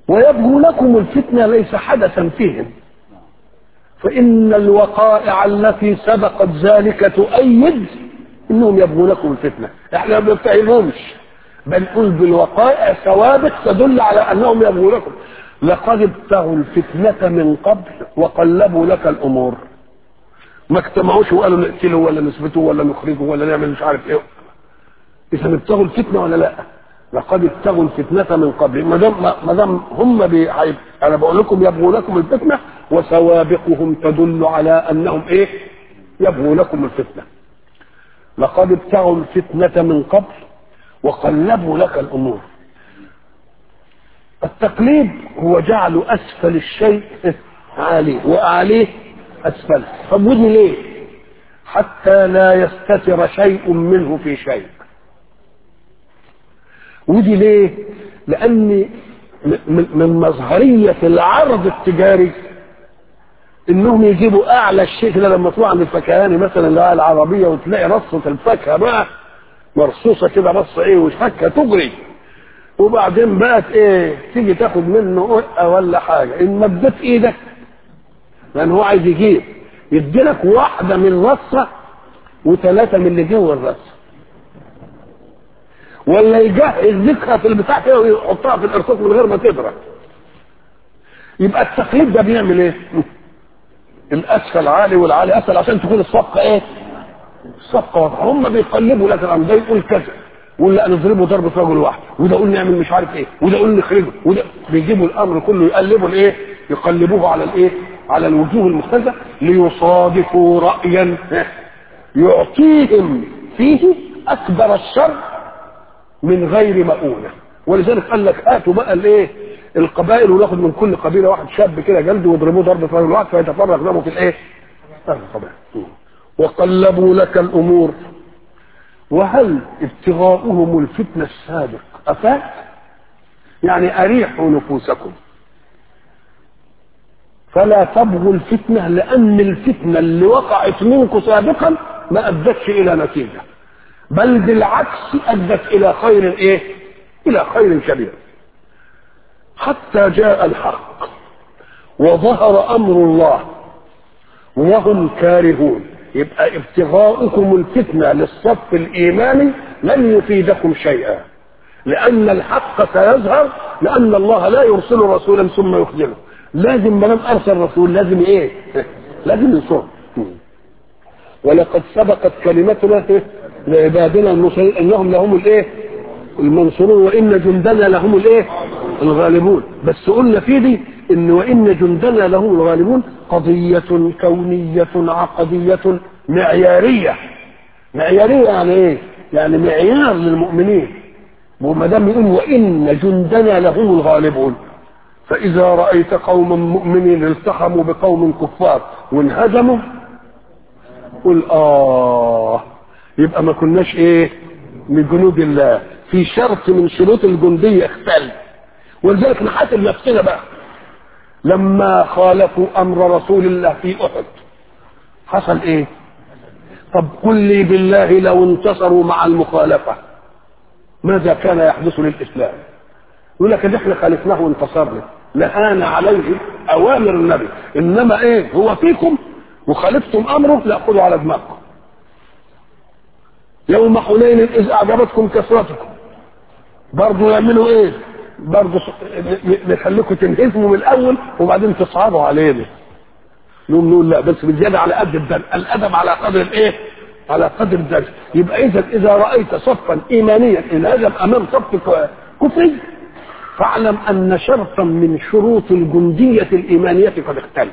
ويبغونكم الفتنة ليس حدثا فيهم فإن الوقائع التي سبقت ذلك تؤيد انهم يبغونكم الفتنه احنا ما بنتهمهمش بل نقول بالوقائع ثوابت تدل على انهم يبغونكم لقد ابتغوا الفتنه من قبل وقلبوا لك الامور ما اجتمعوش وقالوا نقتله ولا نثبته ولا نخرجه ولا نعمل مش عارف ايه اذا ابتغوا الفتنه ولا لا لقد ابتغوا الفتنه من قبل ما دام ما دام هم بي... انا بقول لكم يبغونكم الفتنه وسوابقهم تدل على انهم ايه يبغونكم الفتنه لقد ابتغوا الفتنة من قبل وقلبوا لك الأمور التقليب هو جعل أسفل الشيء عالي وأعليه أسفل طب ودي ليه حتى لا يستتر شيء منه في شيء ودي ليه لأن من مظهرية العرض التجاري انهم يجيبوا اعلى الشيء كده لما تروح عند الفكهاني مثلا اللي هو العربيه وتلاقي رصه الفاكهه بقى مرصوصه كده رصه ايه وفاكهه تجري وبعدين بقت ايه تيجي تاخد منه قرقه ولا حاجه ان مدت ايدك لان هو عايز يجيب يديلك واحده من الرصه وثلاثه من اللي جوه الرصه ولا يجهز ذكرى في البتاع كده ويحطها في الارصاص من غير ما تبرد يبقى التقليد ده بيعمل ايه؟ الاسفل عالي والعالي اسفل عشان تكون الصفقه ايه؟ الصفقه واضحه هم بيقلبوا لك الامر ده يقول كذا ولا نضربه ضرب في رجل واحد وده يقول نعمل مش عارف ايه وده يقول نخرجه وده بيجيبوا الامر كله يقلبوا الايه؟ يقلبوه على الايه؟ على الوجوه المختلفه ليصادفوا رايا يعطيهم فيه اكبر الشر من غير مؤونه ولذلك قال لك هاتوا بقى الايه؟ القبائل وناخد من كل قبيله واحد شاب كده جلده ويضربوه ضرب في رجل واحد فيتفرغ دمه في الايه؟ القبائل وقلبوا لك الامور وهل ابتغاؤهم الفتنه السابق افات؟ يعني اريحوا نفوسكم فلا تبغوا الفتنه لان الفتنه اللي وقعت منكم سابقا ما ادتش الى نتيجه بل بالعكس ادت الى خير ايه؟ الى خير كبير حتى جاء الحق وظهر امر الله وهم كارهون يبقى ابتغاؤكم الفتنه للصف الايماني لن يفيدكم شيئا لان الحق سيظهر لان الله لا يرسل رسولا ثم يخذله لازم ما دام ارسل رسول لازم ايه لازم ينصره ولقد سبقت كلمتنا لعبادنا المرسلين انهم لهم الايه المنصورون وان جندنا لهم الايه الغالبون بس قلنا في دي ان وان جندنا لهم الغالبون قضيه كونيه عقديه معياريه معياريه يعني ايه يعني معيار للمؤمنين وما دام يقول وان جندنا لهم الغالبون فاذا رايت قوما مؤمنين التحموا بقوم كفار وانهزموا قل اه يبقى ما كناش ايه من جنود الله في شرط من شروط الجندية اختل ولذلك نحاسب نفسنا بقى لما خالفوا امر رسول الله في احد حصل ايه طب قل لي بالله لو انتصروا مع المخالفة ماذا كان يحدث للإسلام يقول لك ان احنا خالفناه وانتصرنا لهان عليه اوامر النبي انما ايه هو فيكم وخالفتم امره لا خذوا على دماغكم يوم حنين اذ اعجبتكم كثرتكم برضه يعملوا ايه برضه نخليكم تنهزموا من الاول وبعدين تصعبوا علينا نقوم نقول لا بس بزياده على قد الدم الادب على قدر الايه على قدر الدرس يبقى اذا اذا رايت صفا ايمانيا انهزم امام صف كفري فاعلم ان شرطا من شروط الجنديه الايمانيه قد اختل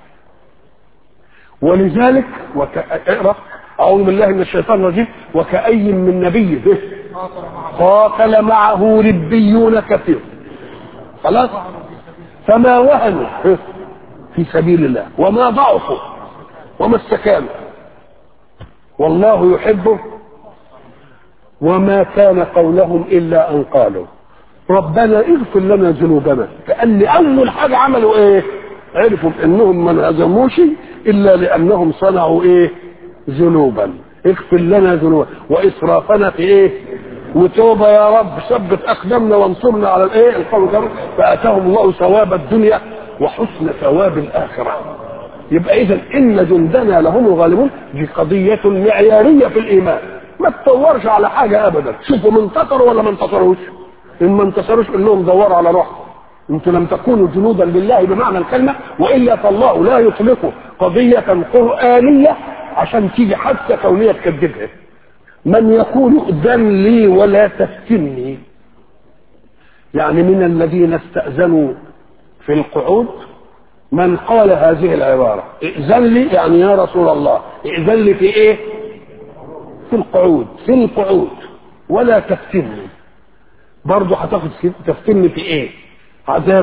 ولذلك وك... اقرا اعوذ بالله من الشيطان الرجيم وكأي من نبي قاتل معه ربيون كثير خلاص فما وهنوا في سبيل الله وما ضعفوا وما استكانوا والله يحبه وما كان قولهم الا ان قالوا ربنا اغفر لنا ذنوبنا كان اول حاجه عملوا ايه عرفوا انهم ما انهزموش الا لانهم صنعوا ايه ذنوبا اغفر لنا ذنوبا واسرافنا في ايه وتوبه يا رب ثبت اقدامنا وانصرنا على الايه القوم الكافر فاتاهم الله ثواب الدنيا وحسن ثواب الاخره يبقى اذا ان جندنا لهم الغالبون دي قضيه معياريه في الايمان ما تدورش على حاجه ابدا شوفوا من انتصروا ولا ما انتصروش ان ما انتصروش قول لهم دوروا على روحكم انتم لم تكونوا جنودا لله بمعنى الكلمه والا فالله لا يطلق قضيه قرانيه عشان تيجي حادثه كونيه تكذبها من يقول ائذن لي ولا تفتني يعني من الذين استاذنوا في القعود من قال هذه العباره ائذن لي يعني يا رسول الله ائذن لي في ايه في القعود في القعود ولا تفتني برضه هتاخد تفتني في ايه عذاب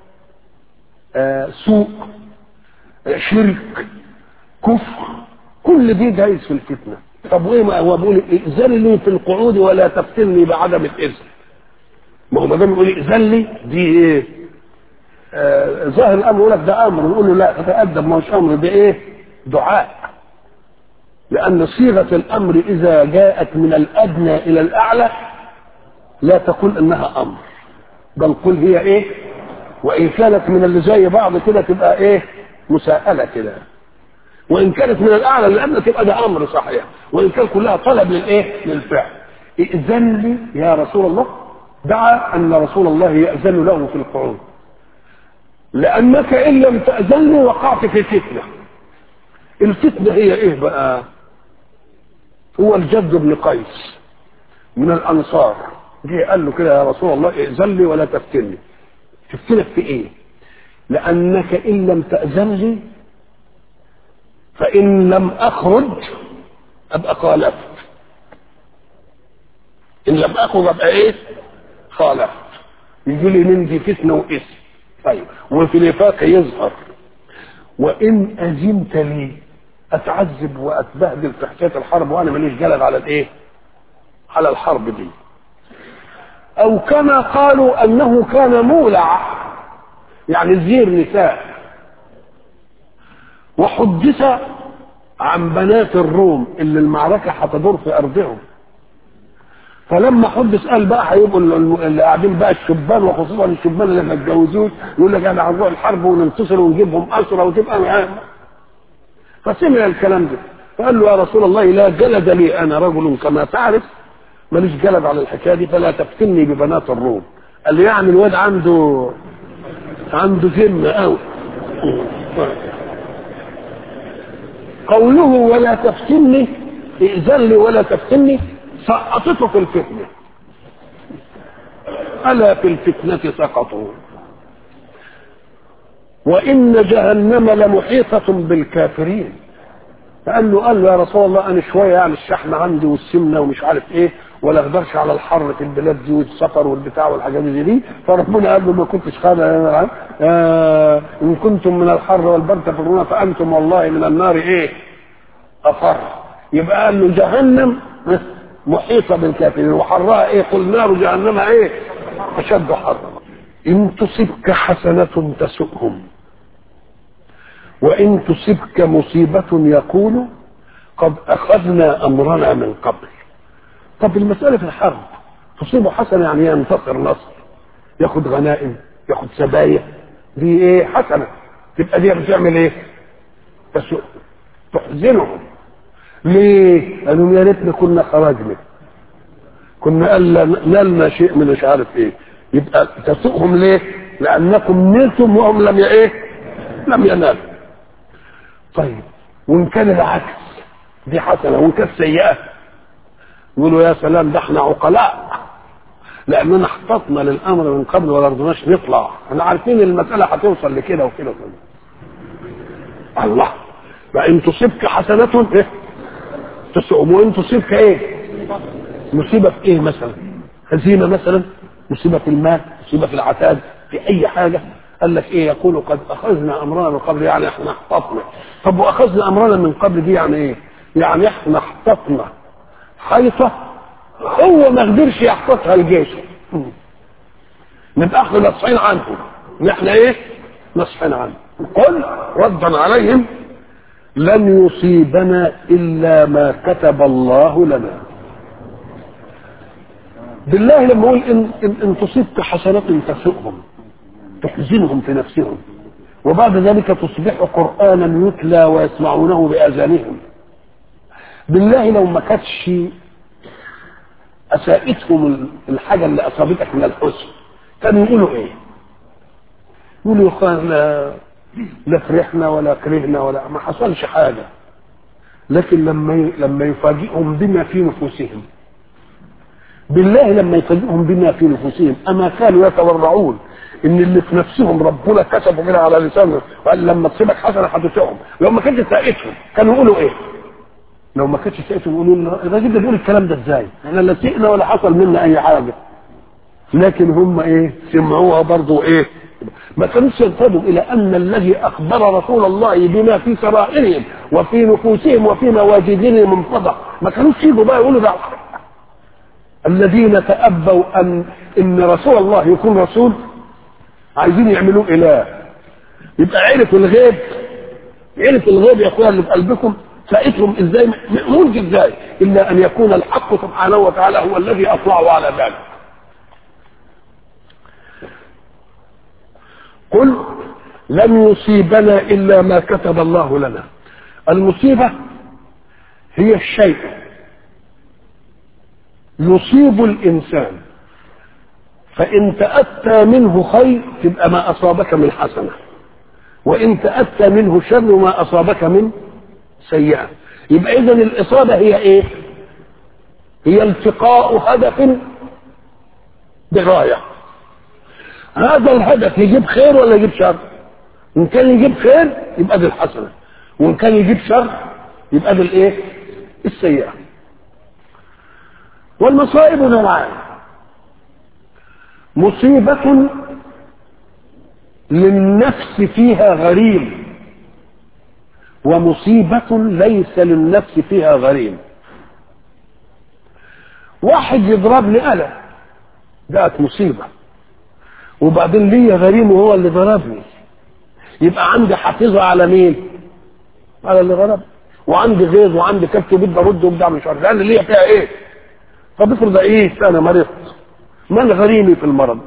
آه سوء آه شرك كفر كل دي جايز في الفتنه طب وايه ما هو بيقول ائذن لي في القعود ولا تفتني بعدم الاذن ما هو ما دام يقول ائذن لي دي ايه آه ظاهر الامر يقول لك ده امر نقول له لا تتادب ما هوش امر ده ايه دعاء لان صيغه الامر اذا جاءت من الادنى الى الاعلى لا تقول انها امر بل قل هي ايه وان كانت من اللي زي بعض كده تبقى ايه مساءله كده وان كانت من الاعلى للادنى تبقى ده امر صحيح وان كان كلها طلب للايه للفعل ائذن لي يا رسول الله دعا ان رسول الله ياذن له في القعود لانك ان لم تاذن لي وقعت في فتنه الفتنه هي ايه بقى هو الجد بن قيس من الانصار جه قال له كده يا رسول الله ائذن لي ولا تفتني تفتنك في ايه لانك ان لم تاذن لي فان لم اخرج ابقى خالفت ان لم اخرج ابقى ايه خالفت يجي لي من دي فتنه واسم طيب وفي النفاق يظهر وان اذنت لي اتعذب واتبهدل في حكايه الحرب وانا ماليش جلد على الايه على الحرب دي او كما قالوا انه كان مولع يعني زير نساء وحدث عن بنات الروم اللي المعركة هتدور في أرضهم فلما حدث قال بقى هيبقوا اللي قاعدين بقى الشبان وخصوصا الشبان اللي ما اتجوزوش يقول لك احنا هنروح الحرب وننتصر ونجيبهم اسرى وتبقى معاهم فسمع الكلام ده فقال له يا رسول الله لا جلد لي انا رجل كما تعرف ماليش جلد على الحكايه دي فلا تفتني ببنات الروم قال لي يعني الواد عنده عنده ذمه قوي قوله ولا تفتني ائذن لي ولا تفتني سقطته في الفتنه الا في الفتنه سقطوا وان جهنم لمحيطه بالكافرين فقال له قال له يا رسول الله انا شويه يعني الشحم عندي والسمنه ومش عارف ايه ولا اقدرش على الحر في البلاد دي والسفر والبتاع والحاجات دي, دي فربنا قال له ما كنتش خالد آه ان كنتم من الحر والبرد تفرون فانتم والله من النار ايه افر يبقى قال له جهنم محيطه بالكافرين وحرها ايه قل نار جهنم ايه اشد حرا ان تصبك حسنه تسؤهم وان تصبك مصيبه يقول قد اخذنا امرنا من قبل طب المساله في الحرب تصيبه حسنه يعني ينتصر نصر ياخد غنائم ياخد سبايا دي ايه حسنه تبقى دي بتعمل ايه تسوء تحزنهم ليه قالوا يا ريتنا كنا خرجنا كنا قال نالنا شيء من مش عارف ايه يبقى تسوءهم ليه لانكم نلتم وهم لم ايه لم ينالوا طيب وان كان العكس دي حسنه وان كانت سيئه يقولوا يا سلام ده احنا عقلاء لاننا احتطنا للامر من قبل ولا رضناش نطلع احنا عارفين المساله هتوصل لكده وكده وكده الله فان تصبك حسنه ايه تسؤم وان تصيبك ايه مصيبه في ايه مثلا هزيمه مثلا مصيبه في المال مصيبه في العتاد في اي حاجه قال لك ايه يقول قد اخذنا امرنا من قبل يعني احنا احتطنا طب واخذنا امرنا من قبل دي يعني ايه يعني احنا احتطنا حيطه هو ما قدرش يحتطها الجيش نبقى احنا نصحين عنه نحن ايه نصحين عنه قل ردا عليهم لن يصيبنا الا ما كتب الله لنا بالله لما يقول إن, إن, إن تصبك حسنات تسؤهم تحزنهم في نفسهم وبعد ذلك تصبح قرآنا يتلى ويسمعونه بآذانهم بالله لو ما كانتش أساءتهم الحاجة اللي أصابتك من الحزن كانوا يقولوا إيه؟ يقولوا يا أخوان لا لا فرحنا ولا كرهنا ولا ما حصلش حاجة لكن لما لما يفاجئهم بما في نفوسهم بالله لما يفاجئهم بما في نفوسهم أما كانوا يتورعون ان اللي في نفسهم ربنا كتبوا كده على لسانهم وقال لما تصيبك حسنه هتسعهم لو ما كانتش سائتهم كانوا يقولوا ايه؟ لو ما كانتش سائتهم يقولوا الراجل ده بيقول الكلام ده ازاي؟ احنا لا سئنا ولا حصل منا اي حاجه لكن هم ايه؟ سمعوها برضه ايه؟ ما كانوش ينتبهوا الى ان الذي اخبر رسول الله بما في سرائرهم وفي نفوسهم وفي مواجدهم انفضح ما كانوش يجوا بقى يقولوا ده الذين تأبوا ان ان رسول الله يكون رسول عايزين يعملوه اله يبقى عرف الغيب عرف الغيب يا اخويا اللي في قلبكم سائتهم ازاي ممكن ازاي الا ان يكون الحق سبحانه وتعالى هو الذي اطلعه على ذلك قل لن يصيبنا الا ما كتب الله لنا المصيبه هي الشيء يصيب الانسان فإن تأتى منه خير تبقى ما أصابك من حسنة وإن تأتى منه شر ما أصابك من سيئة يبقى إذا الإصابة هي إيه؟ هي التقاء هدف بغاية هذا الهدف يجيب خير ولا يجيب شر؟ إن كان يجيب خير يبقى دي الحسنة وإن كان يجيب شر يبقى دي الإيه؟ السيئة والمصائب نوعان مصيبة للنفس فيها غريم ومصيبة ليس للنفس فيها غريم واحد يضربني أنا جاءت مصيبة وبعدين ليا غريم وهو اللي ضربني يبقى عندي حافظة على مين؟ على اللي ضربني وعندي غيظ وعندي كبت وبدي ارد وبدي مش عارف لان ليا فيها ايه؟ طب افرض ايه انا مرضت من غريمي في المرض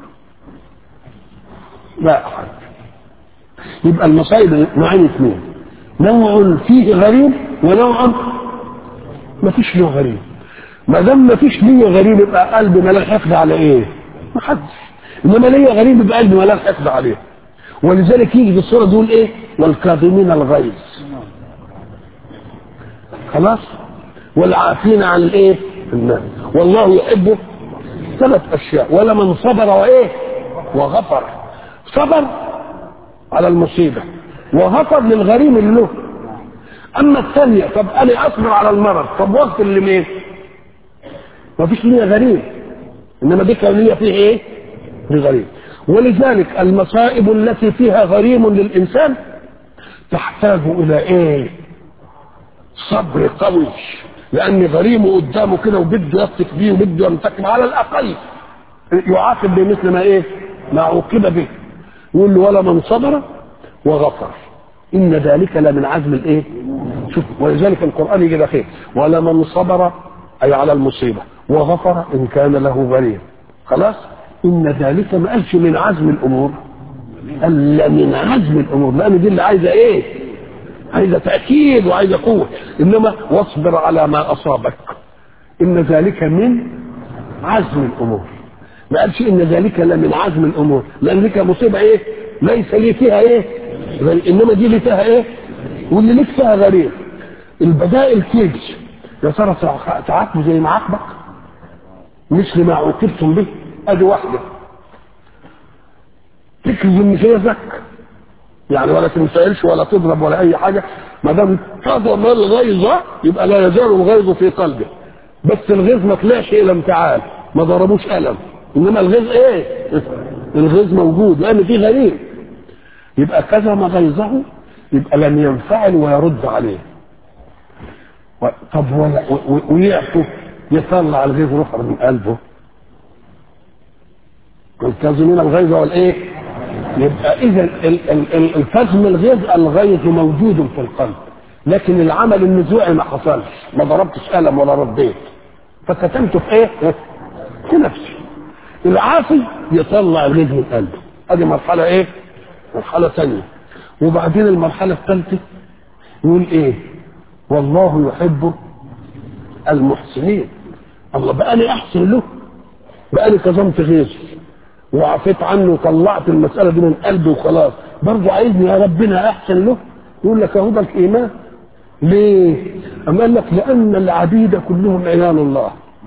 لا أحد يبقى المصائب نوعين اثنين نوع فيه غريم ونوع ما فيش له غريم ما دام ما فيش ليا غريم يبقى قلبي ملاك حقد على ايه؟ ما حدش انما ليا غريم يبقى قلبي ملاك حقد عليه ولذلك يجي في الصوره دول ايه؟ والكاظمين الغيظ خلاص؟ والعافين عن الايه؟ الناس والله يحب ثلاث اشياء ولمن صبر وايه وغفر صبر على المصيبه وغفر للغريم اللي له اما الثانيه طب انا اصبر على المرض طب واغفر لمين ما فيش ليا غريم انما دي كان ليا فيه ايه لغريم ولذلك المصائب التي فيها غريم للانسان تحتاج الى ايه صبر قوي لان غريمه قدامه كده وبده يثق بيه وبده ينتقم على الاقل يعاقب بمثل ما ايه؟ ما عوقب به يقول له ولا من صبر وغفر ان ذلك لمن عزم الايه؟ شوف ولذلك القران يجي خير ولا من صبر اي على المصيبه وغفر ان كان له غريم خلاص؟ ان ذلك ما قالش من عزم الامور قال من عزم الامور لان دي اللي عايزه ايه؟ عايزه تاكيد وعايزه قوه انما واصبر على ما اصابك ان ذلك من عزم الامور ما قالش ان ذلك لمن عزم الامور لان لك مصيبه ايه ليس لي فيها ايه انما دي اللي فيها ايه واللي ليك فيها غريب البدائل تيجي يا ترى تعاقبوا زي ما عاقبك مثل ما عوقبتم به ادي واحده تكذب غيظك يعني ولا تنفعلش ولا تضرب ولا اي حاجه ما دام كظم الغيظ يبقى لا يزال الغيظ في قلبه بس الغيظ ما طلعش الى انفعال ما ضربوش قلم انما الغيظ ايه؟ الغيظ موجود لان في غريب يبقى كظم غيظه يبقى لم ينفعل ويرد عليه طب ويعفو يطلع الغيظ رفع من قلبه الكاظمين الغيظ والايه؟ يبقى اذا الكظم الغيظ الغيظ موجود في القلب لكن العمل النزوعي ما حصلش ما ضربتش قلم ولا رديت فكتمته في ايه؟ في نفسي العاصي يطلع الغيظ من قلبه ادي مرحله ايه مرحله ثانيه وبعدين المرحله الثالثه يقول ايه والله يحب المحسنين الله بقى لي احسن له بقى لي كظمت غيظي وعفيت عنه وطلعت المساله دي من قلبي وخلاص برضه عايزني يا ربنا احسن له يقول لك اهو ده الايمان ليه؟ أما قال لك لأن العبيد كلهم عيال الله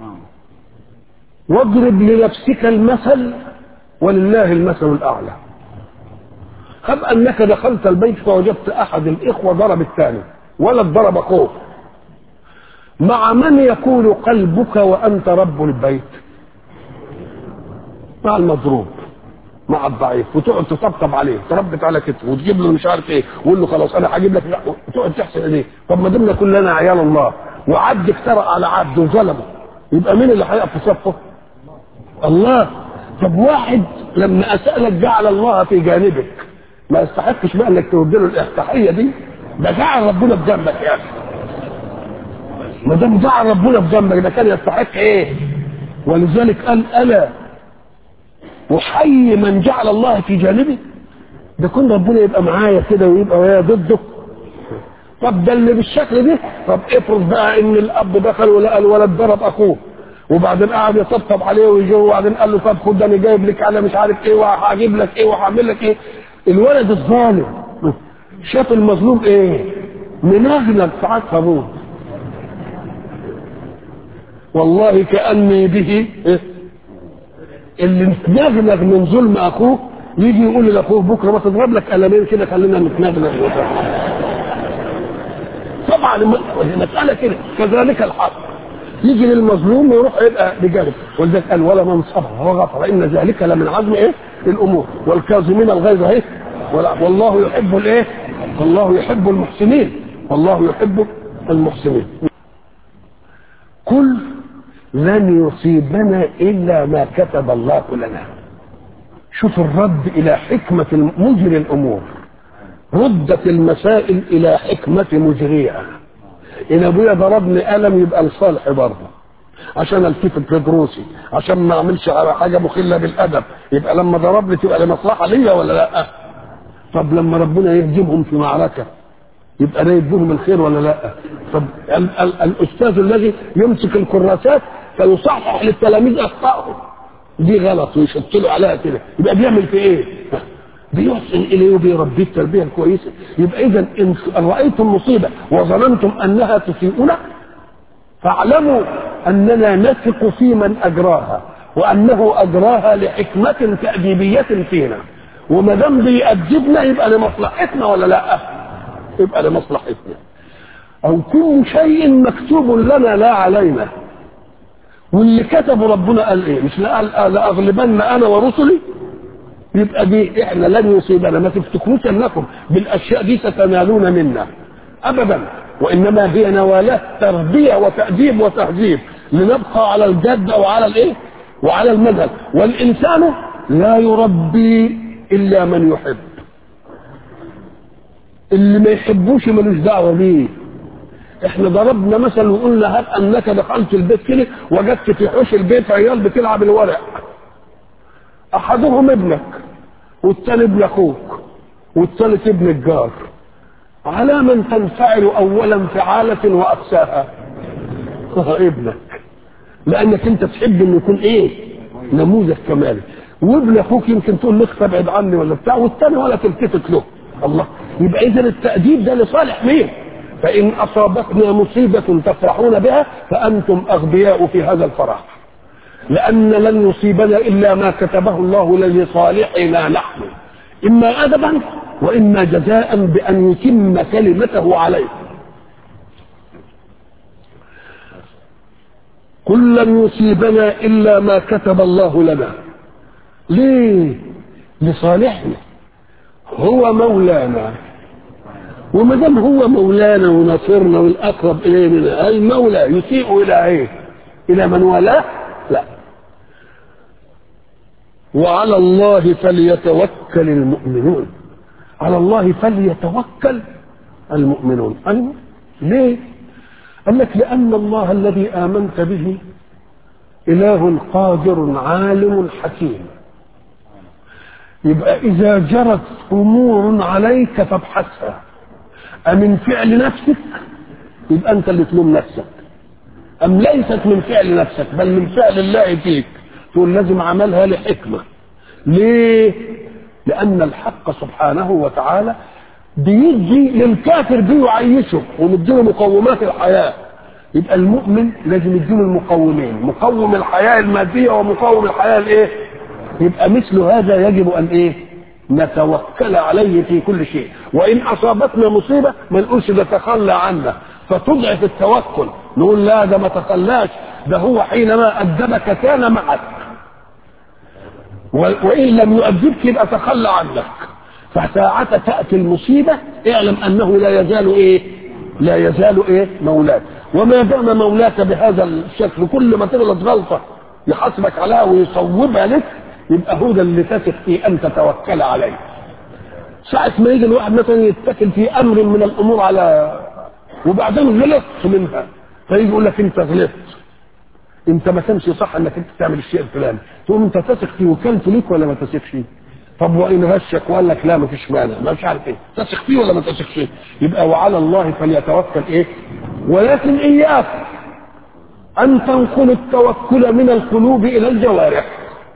واضرب لنفسك المثل ولله المثل الأعلى هب أنك دخلت البيت فوجدت أحد الإخوة ضرب الثاني ولد ضرب أخوه مع من يكون قلبك وأنت رب البيت مع المضروب مع الضعيف وتقعد تطبطب عليه تربط على كتفه وتجيب له مش عارف ايه وقول له خلاص انا هجيب لك لا وتقعد تحسن ايديه طب ما دمنا كلنا عيال الله وعبد افترى على عبد وظلمه يبقى مين اللي هيقف في صفه؟ الله طب واحد لما اسالك جعل الله في جانبك ما يستحقش بقى انك ترد له الافتحيه دي ده جعل ربنا في جنبك يا اخي ما دام جعل ربنا في جنبك ده كان يستحق ايه؟ ولذلك قال الا وحي من جعل الله في جانبي ده كن ربنا يبقى معايا كده ويبقى ويا ضده طب ده اللي بالشكل ده طب افرض بقى ان الاب دخل ولقى الولد ضرب اخوه وبعدين قعد يطبطب عليه ويجي وبعدين قال له طب خد انا جايب لك انا مش عارف ايه وهجيب لك ايه وهعمل لك ايه الولد الظالم شاف المظلوم ايه منغنغ ساعات صابون والله كاني به إيه؟ اللي نتنغنغ من ظلم اخوه يجي يقول لاخوه بكره ما تضرب لك قلمين كده خلينا نتنغنغ طبعا المساله كده كذلك الحق يجي للمظلوم ويروح يبقى بجانب ولذلك قال ولا من صبر وغفر ان ذلك لمن عزم ايه الامور والكاظمين الغيظ ايه والله يحب الايه والله يحب المحسنين والله يحب المحسنين كل لن يصيبنا الا ما كتب الله لنا شوف الرد الى حكمه مجري الامور ردت المسائل الى حكمه مجريها ان ابويا ضربني قلم يبقى لصالحي برضه عشان التفت لدروسي عشان ما اعملش حاجه مخله بالادب يبقى لما ضربني تبقى لمصلحه ليا ولا لا طب لما ربنا يهزمهم في معركه يبقى ده يديهم الخير ولا لا طب ال- ال- الاستاذ الذي يمسك الكراسات فيصحح للتلاميذ اخطائهم دي غلط ويشط له عليها كده يبقى بيعمل في ايه بيحسن اليه وبيربيه التربيه الكويسه يبقى اذا ان رايتم مصيبه وظننتم انها تسيئنا فاعلموا اننا نثق في من اجراها وانه اجراها لحكمه تاديبيه فينا وما دام بيأدبنا يبقى لمصلحتنا ولا لا؟ يبقى لمصلحتنا. او كل شيء مكتوب لنا لا علينا. واللي كتبه ربنا قال ايه؟ مش قال لاغلبن انا ورسلي يبقى دي احنا لن يصيبنا ما تفتكروش انكم بالاشياء دي ستنالون منا ابدا وانما هي نوالات تربيه وتاديب وتهذيب لنبقى على الجد او على الايه؟ وعلى المنهج والانسان لا يربي الا من يحب اللي ما يحبوش ملوش دعوه بيه احنا ضربنا مثل وقلنا هب انك دخلت البيت كده وجدت في حوش البيت عيال بتلعب الورق احدهم ابنك والثاني ابن اخوك والثالث ابن الجار على من تنفعل اولا انفعالة واقساها ابنك لانك انت تحب انه يكون ايه نموذج كمالي وابن اخوك يمكن تقول له ابعد عني ولا بتاع والثاني ولا تلتفت له الله يبقى اذا التأديب ده لصالح مين فإن أصابتنا مصيبة تفرحون بها فأنتم أغبياء في هذا الفرح لأن لن يصيبنا إلا ما كتبه الله لصالحنا نحن إما أدبا وإما جزاء بأن يتم كلمته عليه قل لن يصيبنا إلا ما كتب الله لنا ليه لصالحنا هو مولانا وما دام هو مولانا وناصرنا والاقرب الينا المولى يسيء الى ايه؟ الى من والاه؟ لا. وعلى الله فليتوكل المؤمنون. على الله فليتوكل المؤمنون. أيوة. ليه؟ قال لك لأن الله الذي آمنت به إله قادر عالم حكيم يبقى إذا جرت أمور عليك فابحثها أمن فعل نفسك يبقى أنت اللي تلوم نفسك أم ليست من فعل نفسك بل من فعل الله فيك تقول لازم عملها لحكمة ليه؟ لأن الحق سبحانه وتعالى بيدي للكافر بيعيشه ومديله مقومات الحياة يبقى المؤمن لازم يديله المقومين مقوم الحياة المادية ومقوم الحياة الايه يبقى مثل هذا يجب ان ايه نتوكل عليه في كل شيء وان اصابتنا مصيبة ما نقولش ده تخلى عنا فتضعف التوكل نقول لا ده ما تخلاش ده هو حينما أدبك كان معك وإن لم يؤدبك يبقى تخلى عنك فساعة تأتي المصيبة اعلم أنه لا يزال إيه لا يزال إيه مولاك وما دام مولاك بهذا الشكل كل ما تغلط غلطة يحاسبك عليها ويصوبها لك يبقى هو ده اللي تثق فيه أن تتوكل عليه ساعة ما يجي الواحد مثلا يتكل في أمر من الأمور على وبعدين غلطت منها فيجي يقول لك أنت غلطت انت ما كانش صح انك انت تعمل الشيء الفلاني تقوم انت تثق في وكالته ليك ولا ما تثقش طب وان غشك وقال لك لا ما فيش مانع ما مش عارف ايه تثق فيه ولا ما تثقش فيه يبقى وعلى الله فليتوكل ايه ولكن اياك ان تنقل التوكل من القلوب الى الجوارح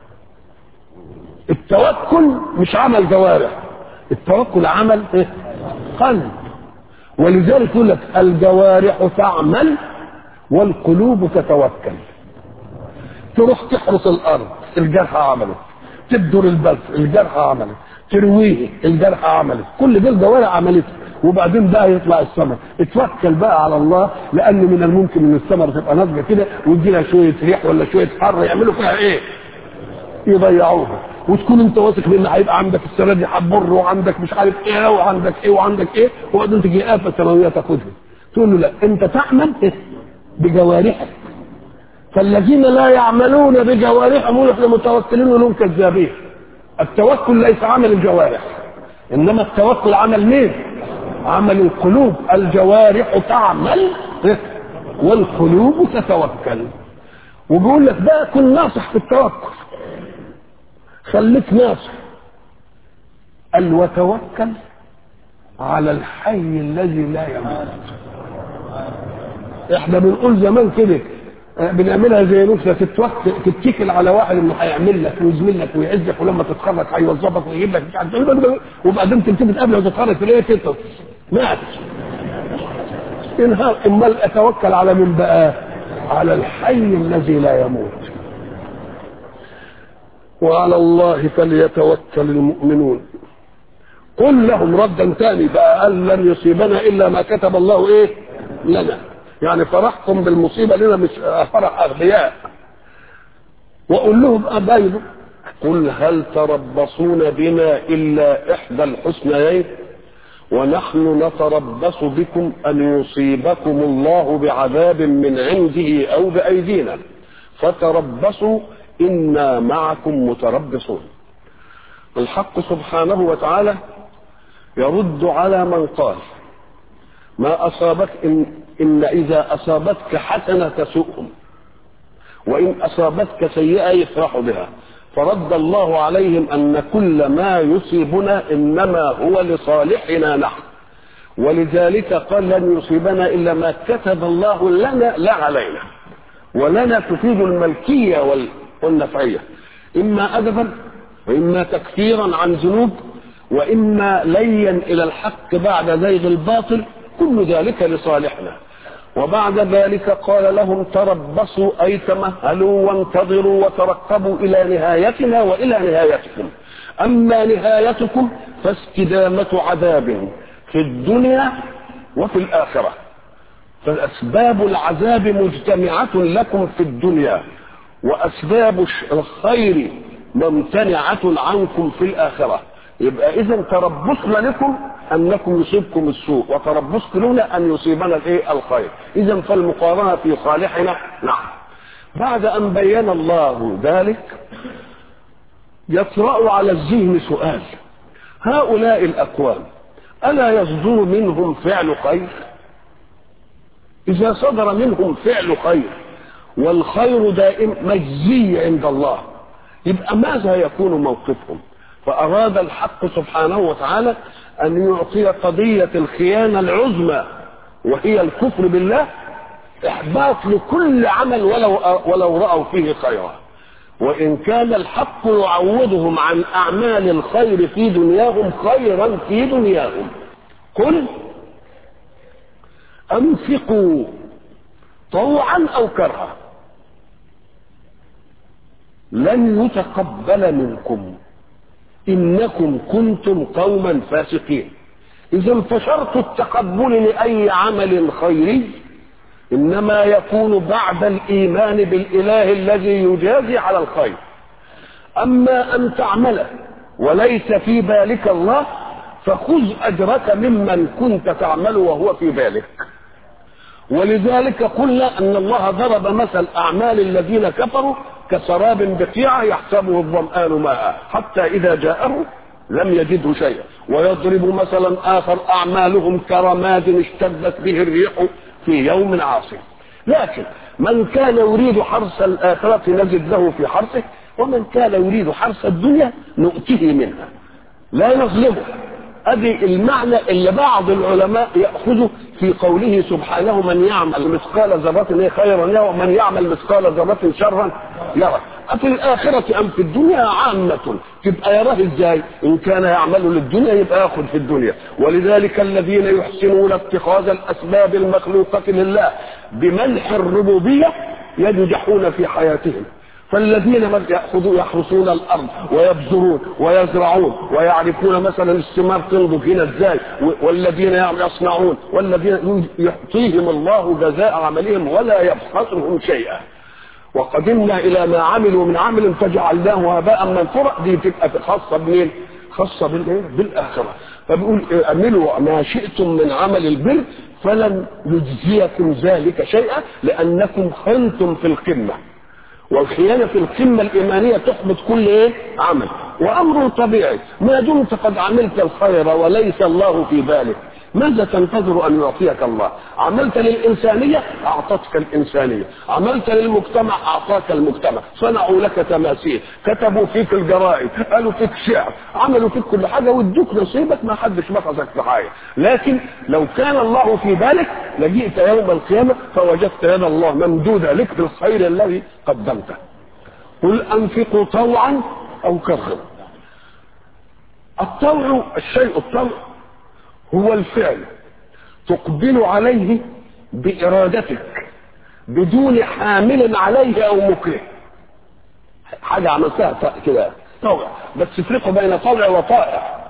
التوكل مش عمل جوارح التوكل عمل ايه قلب ولذلك يقول لك الجوارح تعمل والقلوب تتوكل تروح تحرس الارض الجرحى عملت تبدر البث الجرحى عملت ترويه الجرحى عملت كل دول جوارح عملتها وبعدين بقى يطلع الثمر اتوكل بقى على الله لان من الممكن ان الثمر تبقى ناضجه كده ويجي لها شويه ريح ولا شويه حر يعملوا فيها ايه؟ يضيعوها وتكون انت واثق ان هيبقى عندك السنه دي حبر وعندك مش عارف ايه وعندك ايه وعندك ايه وبعدين تجي افه سماويه تاخدها تقول له لا انت تعمل إيه؟ بجوارحك فالذين لا يعملون بجوارحهم يقول احنا متوكلين ولهم كذابين التوكل ليس عمل الجوارح انما التوكل عمل مين عمل القلوب الجوارح تعمل والقلوب تتوكل وبيقول لك بقى كن ناصح في التوكل خليك ناصح قال وتوكل على الحي الذي لا يموت احنا بنقول زمان كده بنعملها زي نكته تتوكل تتكل على واحد انه هيعمل لك ويزمل لك ويعزك ولما تتخرج هيوظفك ويجيب لك مش عارف وبعدين تبتدي تقابله وتتخرج تلاقيه تطلع مات انهار امال اتوكل على من بقى على الحي الذي لا يموت وعلى الله فليتوكل المؤمنون قل لهم ردا ثاني بقى قال لن يصيبنا الا ما كتب الله ايه لنا يعني فرحكم بالمصيبه لنا مش فرح اغبياء واقول لهم اباينوا قل هل تربصون بنا الا احدى الحسنيين ونحن نتربص بكم ان يصيبكم الله بعذاب من عنده او بايدينا فتربصوا انا معكم متربصون الحق سبحانه وتعالى يرد على من قال ما أصابك إن, إن إذا أصابتك حسنة تسؤهم وإن أصابتك سيئة يفرحوا بها فرد الله عليهم أن كل ما يصيبنا إنما هو لصالحنا نحن ولذلك قال لن يصيبنا إلا ما كتب الله لنا لا علينا ولنا تفيد الملكية والنفعية إما أدبا وإما تكفيرا عن ذنوب وإما ليا إلى الحق بعد زيغ الباطل كل ذلك لصالحنا وبعد ذلك قال لهم تربصوا أي تمهلوا وانتظروا وترقبوا إلى نهايتنا وإلى نهايتكم أما نهايتكم فاستدامة عذاب في الدنيا وفي الآخرة فأسباب العذاب مجتمعة لكم في الدنيا وأسباب الخير ممتنعة عنكم في الآخرة يبقى إذا تربصنا لكم انكم يصيبكم السوء وتربصت لنا ان يصيبنا الايه الخير اذا فالمقارنه في صالحنا نعم بعد ان بين الله ذلك يطرا على الذهن سؤال هؤلاء الاقوام الا يصدر منهم فعل خير اذا صدر منهم فعل خير والخير دائم مجزي عند الله يبقى ماذا يكون موقفهم فأراد الحق سبحانه وتعالى أن يعطي قضية الخيانة العظمى وهي الكفر بالله إحباط لكل عمل ولو ولو رأوا فيه خيرا وإن كان الحق يعوضهم عن أعمال الخير في دنياهم خيرا في دنياهم قل أنفقوا طوعا أو كرها لن يتقبل منكم إنكم كنتم قوما فاسقين إذا فشرط التقبل لأي عمل خيري إنما يكون بعد الإيمان بالإله الذي يجازي على الخير أما أن تعمله وليس في بالك الله فخذ أجرك ممن كنت تعمل وهو في بالك ولذلك قلنا أن الله ضرب مثل أعمال الذين كفروا كسراب بقيعة يحسبه الظمآن ماء حتى إذا جاءه لم يجده شيئا ويضرب مثلا آخر أعمالهم كرماد اشتدت به الريح في يوم عاصف لكن من كان يريد حرث الآخرة نزد له في حرثه ومن كان يريد حرث الدنيا نؤته منها لا نظلمه ادي المعنى اللي بعض العلماء ياخذه في قوله سبحانه من يعمل مثقال ذره خيرا يرى ومن يعمل مثقال ذره شرا يرى في الآخرة أم في الدنيا عامة تبقى يراه ازاي إن كان يعمل للدنيا يبقى ياخذ في الدنيا ولذلك الذين يحسنون اتخاذ الأسباب المخلوقة لله بمنح الربوبية ينجحون في حياتهم فالذين يأخذون يحرسون الأرض ويبذرون ويزرعون ويعرفون مثلا الثمار تنضج هنا ازاي والذين يصنعون والذين يعطيهم الله جزاء عملهم ولا يبخسهم شيئا وقدمنا الى ما عملوا من عمل فجعلناه هباء منثورا دي تبقى خاصه بمين؟ خاصه بالايه؟ بالاخره فبيقول اعملوا ما شئتم من عمل البر فلن يجزيكم ذلك شيئا لانكم خنتم في القمه والخيانه في القمه الايمانيه تحبط كل ايه؟ عمل وامر طبيعي ما دمت قد عملت الخير وليس الله في بالك ماذا تنتظر ان يعطيك الله عملت للانسانيه اعطتك الانسانيه عملت للمجتمع اعطاك المجتمع صنعوا لك تماثيل كتبوا فيك الجرائد قالوا فيك شعر عملوا فيك كل حاجه وادوك نصيبك ما حدش مخزك في حاجه لكن لو كان الله في بالك لجئت يوم القيامه فوجدت يد الله ممدوده لك بالخير الذي قدمته قل انفقوا طوعا او كرها الطوع الشيء الطوع هو الفعل تقبل عليه بإرادتك بدون حامل عليه أو مكره حاجة عملتها كده طوع بس تفرقوا بين طوع وطائع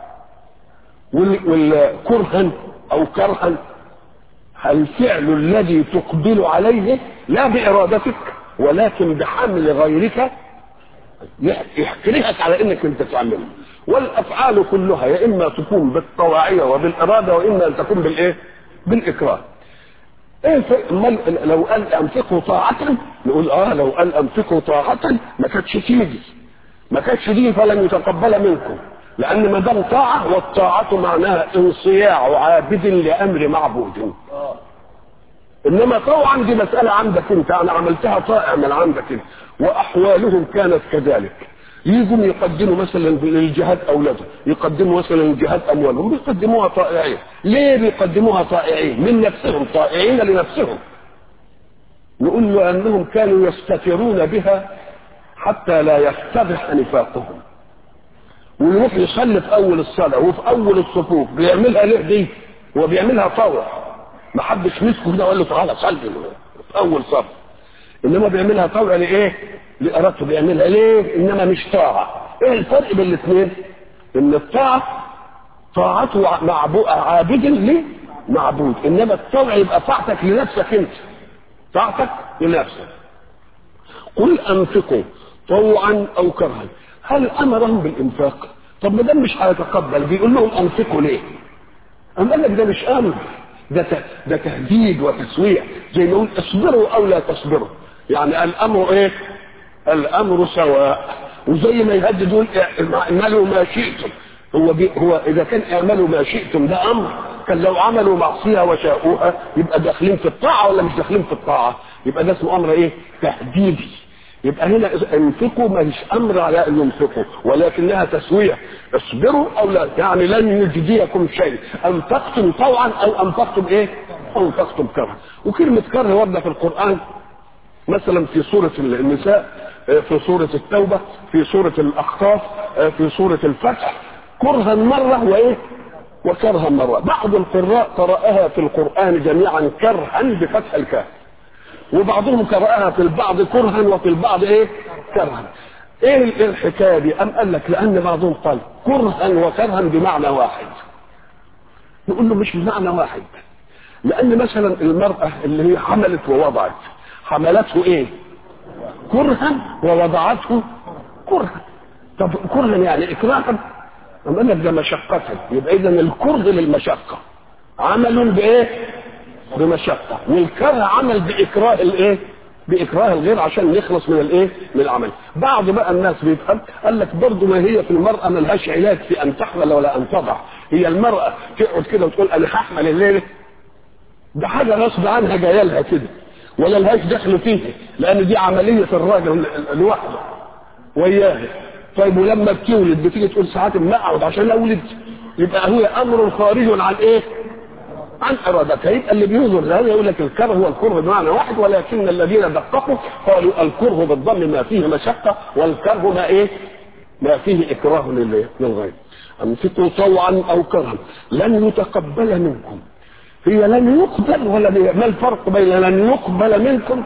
والكرها أو كرها الفعل الذي تقبل عليه لا بإرادتك ولكن بحمل غيرك يحكرهك على انك انت تعمله والافعال كلها يا اما تكون بالطواعيه وبالاراده واما ان تكون بالايه؟ بالاكراه. ايه لو قال انفقوا طاعة نقول اه لو قال انفقوا طاعة ما كانتش تيجي ما كانتش تيجي فلن يتقبل منكم لان ما دام طاعة والطاعة معناها انصياع عابد لامر معبود. انما طوعا دي مسألة عندك انت انا عملتها طائع من عندك انت واحوالهم كانت كذلك يجوا يقدموا مثلا للجهاد اولادهم يقدموا مثلا للجهاد اموالهم بيقدموها طائعين ليه بيقدموها طائعين من نفسهم طائعين لنفسهم نقول له انهم كانوا يستترون بها حتى لا يفتضح نفاقهم ويروح يصلي في اول الصلاه وفي اول الصفوف بيعملها ليه دي هو بيعملها طوع ما حدش مسكه كده وقال له تعالى صلي في اول صف انما بيعملها طوع لايه؟ لارادته بيعملها ليه؟ انما مش طاعه. ايه الفرق بين الاثنين؟ ان الطاعه طاعته معبود عابد لمعبود انما الطوع يبقى طاعتك لنفسك انت. طاعتك لنفسك. قل انفقوا طوعا او كرها. هل امرهم بالانفاق؟ طب ما دام مش هيتقبل بيقول لهم انفقوا ليه؟ أم قال لك ده مش امر ده ده تهديد وتسويع زي ما يقول اصبروا او لا تصبروا يعني الامر ايه الامر سواء وزي ما يهدد يقول اعملوا ما شئتم هو بي هو اذا كان اعملوا ما شئتم ده امر كان لو عملوا معصيه وشاءوها يبقى داخلين في الطاعه ولا مش داخلين في الطاعه يبقى ده اسمه امر ايه تهديدي يبقى هنا انفقوا ما هيش امر على ان ينفقوا ولكنها تسويه اصبروا او لا يعني لن يجديكم شيء انفقتم طوعا او انفقتم ايه او انفقتم كرها وكلمه كره ورده في القران مثلا في سوره النساء في سوره التوبه في سوره الاحقاف في سوره الفتح كرها مره وايه وكرها مره بعض القراء قراها في القران جميعا كرها بفتح الكاف وبعضهم قرأها في البعض كرها وفي البعض ايه كرها ايه الحكايه دي ام قال لك لان بعضهم قال كرها وكرها بمعنى واحد نقول له مش بمعنى واحد لان مثلا المراه اللي هي حملت ووضعت حملته ايه كرها ووضعته كرها طب كرها يعني اكراها أم قال لك ده مشقة يبقى اذا الكره للمشقه عمل بايه بمشقه والكره عمل باكراه الايه باكراه الغير عشان نخلص من الايه من العمل بعض بقى الناس بيفهم قال لك برضه ما هي في المراه ما لهاش علاج في ان تحمل ولا ان تضع هي المراه تقعد كده وتقول انا هحمل الليله ده حاجه غصب عنها جايه لها كده ولا لهاش دخل فيها لان دي عمليه الراجل لوحده وياها طيب ولما بتولد بتيجي تقول ساعات ما اقعد عشان اولد يبقى هو امر خارج عن ايه؟ عن ارادتها يبقى اللي بينظر لهذا يقول لك الكره هو الكره بمعنى واحد ولكن الذين دققوا قالوا الكره بالضم ما فيه مشقه والكره ما ايه؟ ما فيه اكراه للغير انفقوا طوعا او كرها لن يتقبل منكم هي لن يقبل ولا ما الفرق بين لن يقبل منكم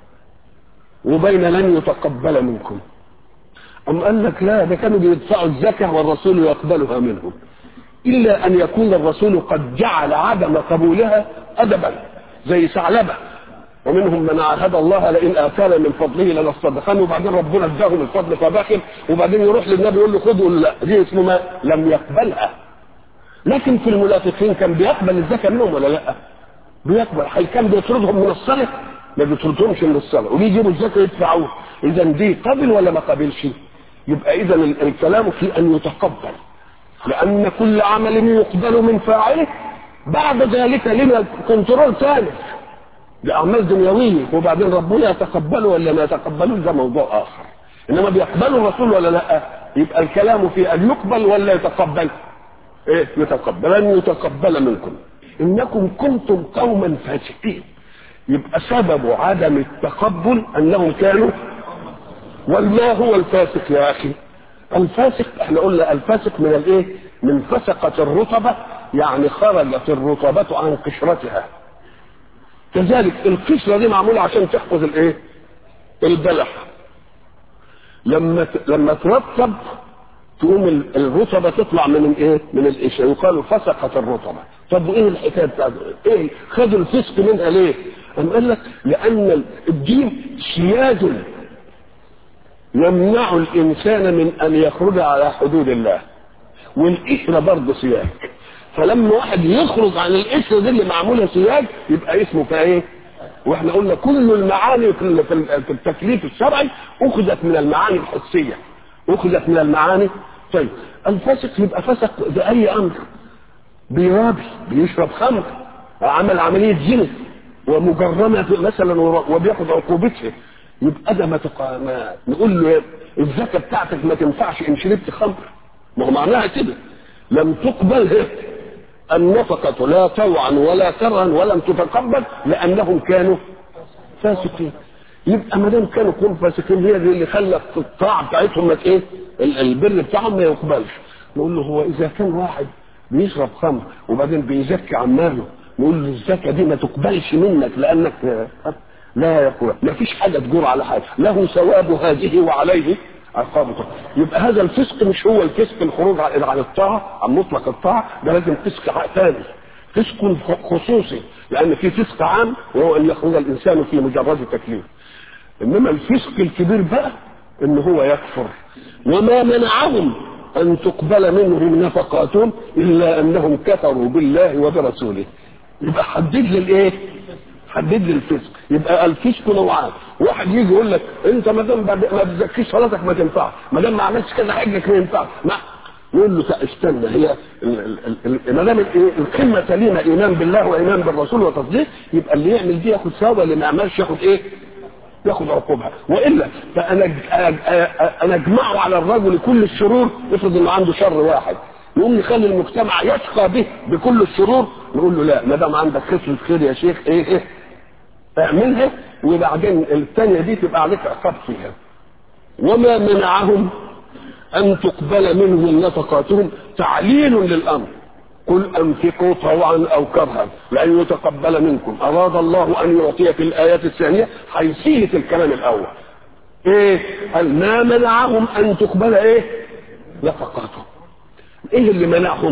وبين لن يتقبل منكم أم قال لك لا ده كانوا بيدفعوا الزكاة والرسول يقبلها منهم إلا أن يكون الرسول قد جعل عدم قبولها أدبا زي ثعلبة ومنهم من عاهد الله لئن آتانا من فضله لنصدقن وبعدين ربنا اداهم الفضل فبخل وبعدين يروح للنبي يقول له خذوا لا دي اسمه ما لم يقبلها لكن في المنافقين كان بيقبل الزكاة منهم ولا لا؟ بيقبل هل كان بيطردهم من الصلاة؟ ما بيطردهمش من الصلاة وبيجيبوا الزكاة يدفعوه إذا دي قبل ولا ما قبلش؟ يبقى إذا الكلام في أن يتقبل لأن كل عمل يقبل من فاعله بعد ذلك لنا كنترول ثاني بأعمال دنيوية وبعدين ربنا يتقبله ولا ما يتقبلوش ده موضوع آخر إنما بيقبلوا الرسول ولا لا يبقى الكلام في أن يقبل ولا يتقبل إيه يتقبل لن يتقبل منكم إنكم كنتم قوما فاسقين يبقى سبب عدم التقبل أنهم كانوا وما هو الفاسق يا أخي الفاسق احنا قلنا الفاسق من الايه من فسقة الرطبة يعني خرجت الرطبة عن قشرتها كذلك القشرة دي معمولة عشان تحفظ الايه البلح لما لما ترطب تقوم الرطبة تطلع من الايه من القشرة يقال فسقت الرطبة طب وايه الحكايه بتاعته ايه خدوا الفسق منها ليه أم قال لك لأن الدين سياد يمنع الانسان من ان يخرج على حدود الله والقشره برضه سياج فلما واحد يخرج عن القشره دي اللي معموله سياج يبقى اسمه كايه واحنا قلنا كل المعاني في التكليف الشرعي اخذت من المعاني الحسيه اخذت من المعاني طيب الفسق يبقى فسق باي امر بيرابي بيشرب خمر عمل عمليه زنا ومجرمه مثلا وبياخد عقوبتها يبقى ده ما, تق... ما نقول له الزكاه بتاعتك ما تنفعش ان شربت خمر ما هو معناها كده لم تقبل النفقة لا طوعا ولا كرها ولم تتقبل لأنهم كانوا فاسقين يبقى ما دام كانوا كلهم فاسقين هي دي اللي خلت الطاعة بتاعتهم ما ايه البر بتاعهم ما يقبلش نقول له هو إذا كان واحد بيشرب خمر وبعدين بيزكي عن ماله نقول له الزكاة دي ما تقبلش منك لأنك لا يقول ما فيش حاجة تجور على حاجة له ثواب هذه وعليه عقابه يبقى هذا الفسق مش هو الفسق الخروج عن الطاعة عن مطلق الطاعة ده لازم فسق ثاني فسق خصوصي لأن في فسق عام وهو أن يخرج الإنسان في مجرد تكليف إنما الفسق الكبير بقى إن هو يكفر وما منعهم أن تقبل منهم نفقاتهم إلا أنهم كفروا بالله وبرسوله يبقى حدد لي الإيه؟ حدد لي الفسق يبقى الفسق نوعان واحد يجي يقول لك انت ما دام ما بتزكيش صلاتك ما تنفعش ما دام ما عملتش كذا حجك ما ينفعش ما يقول له استنى هي ما دام القمه سليمه ايمان بالله وايمان بالرسول وتصديق يبقى اللي يعمل دي ياخد ثواب اللي ما يعملش ياخد ايه؟ ياخد عقوبها والا فانا انا اجمعه على الرجل كل الشرور افرض انه عنده شر واحد يقوم يخلي المجتمع يشقى به بكل الشرور نقول له لا ما دام عندك خصله خير يا شيخ ايه ايه اعملها وبعدين الثانيه دي تبقى عليك عقاب فيها وما منعهم ان تقبل منهم نفقاتهم تعليل للامر قل انفقوا طوعا او كرها لان يتقبل منكم اراد الله ان يعطي في الايات الثانيه حيثيه الكلام الاول ايه قال ما منعهم ان تقبل ايه نفقاتهم ايه اللي منعهم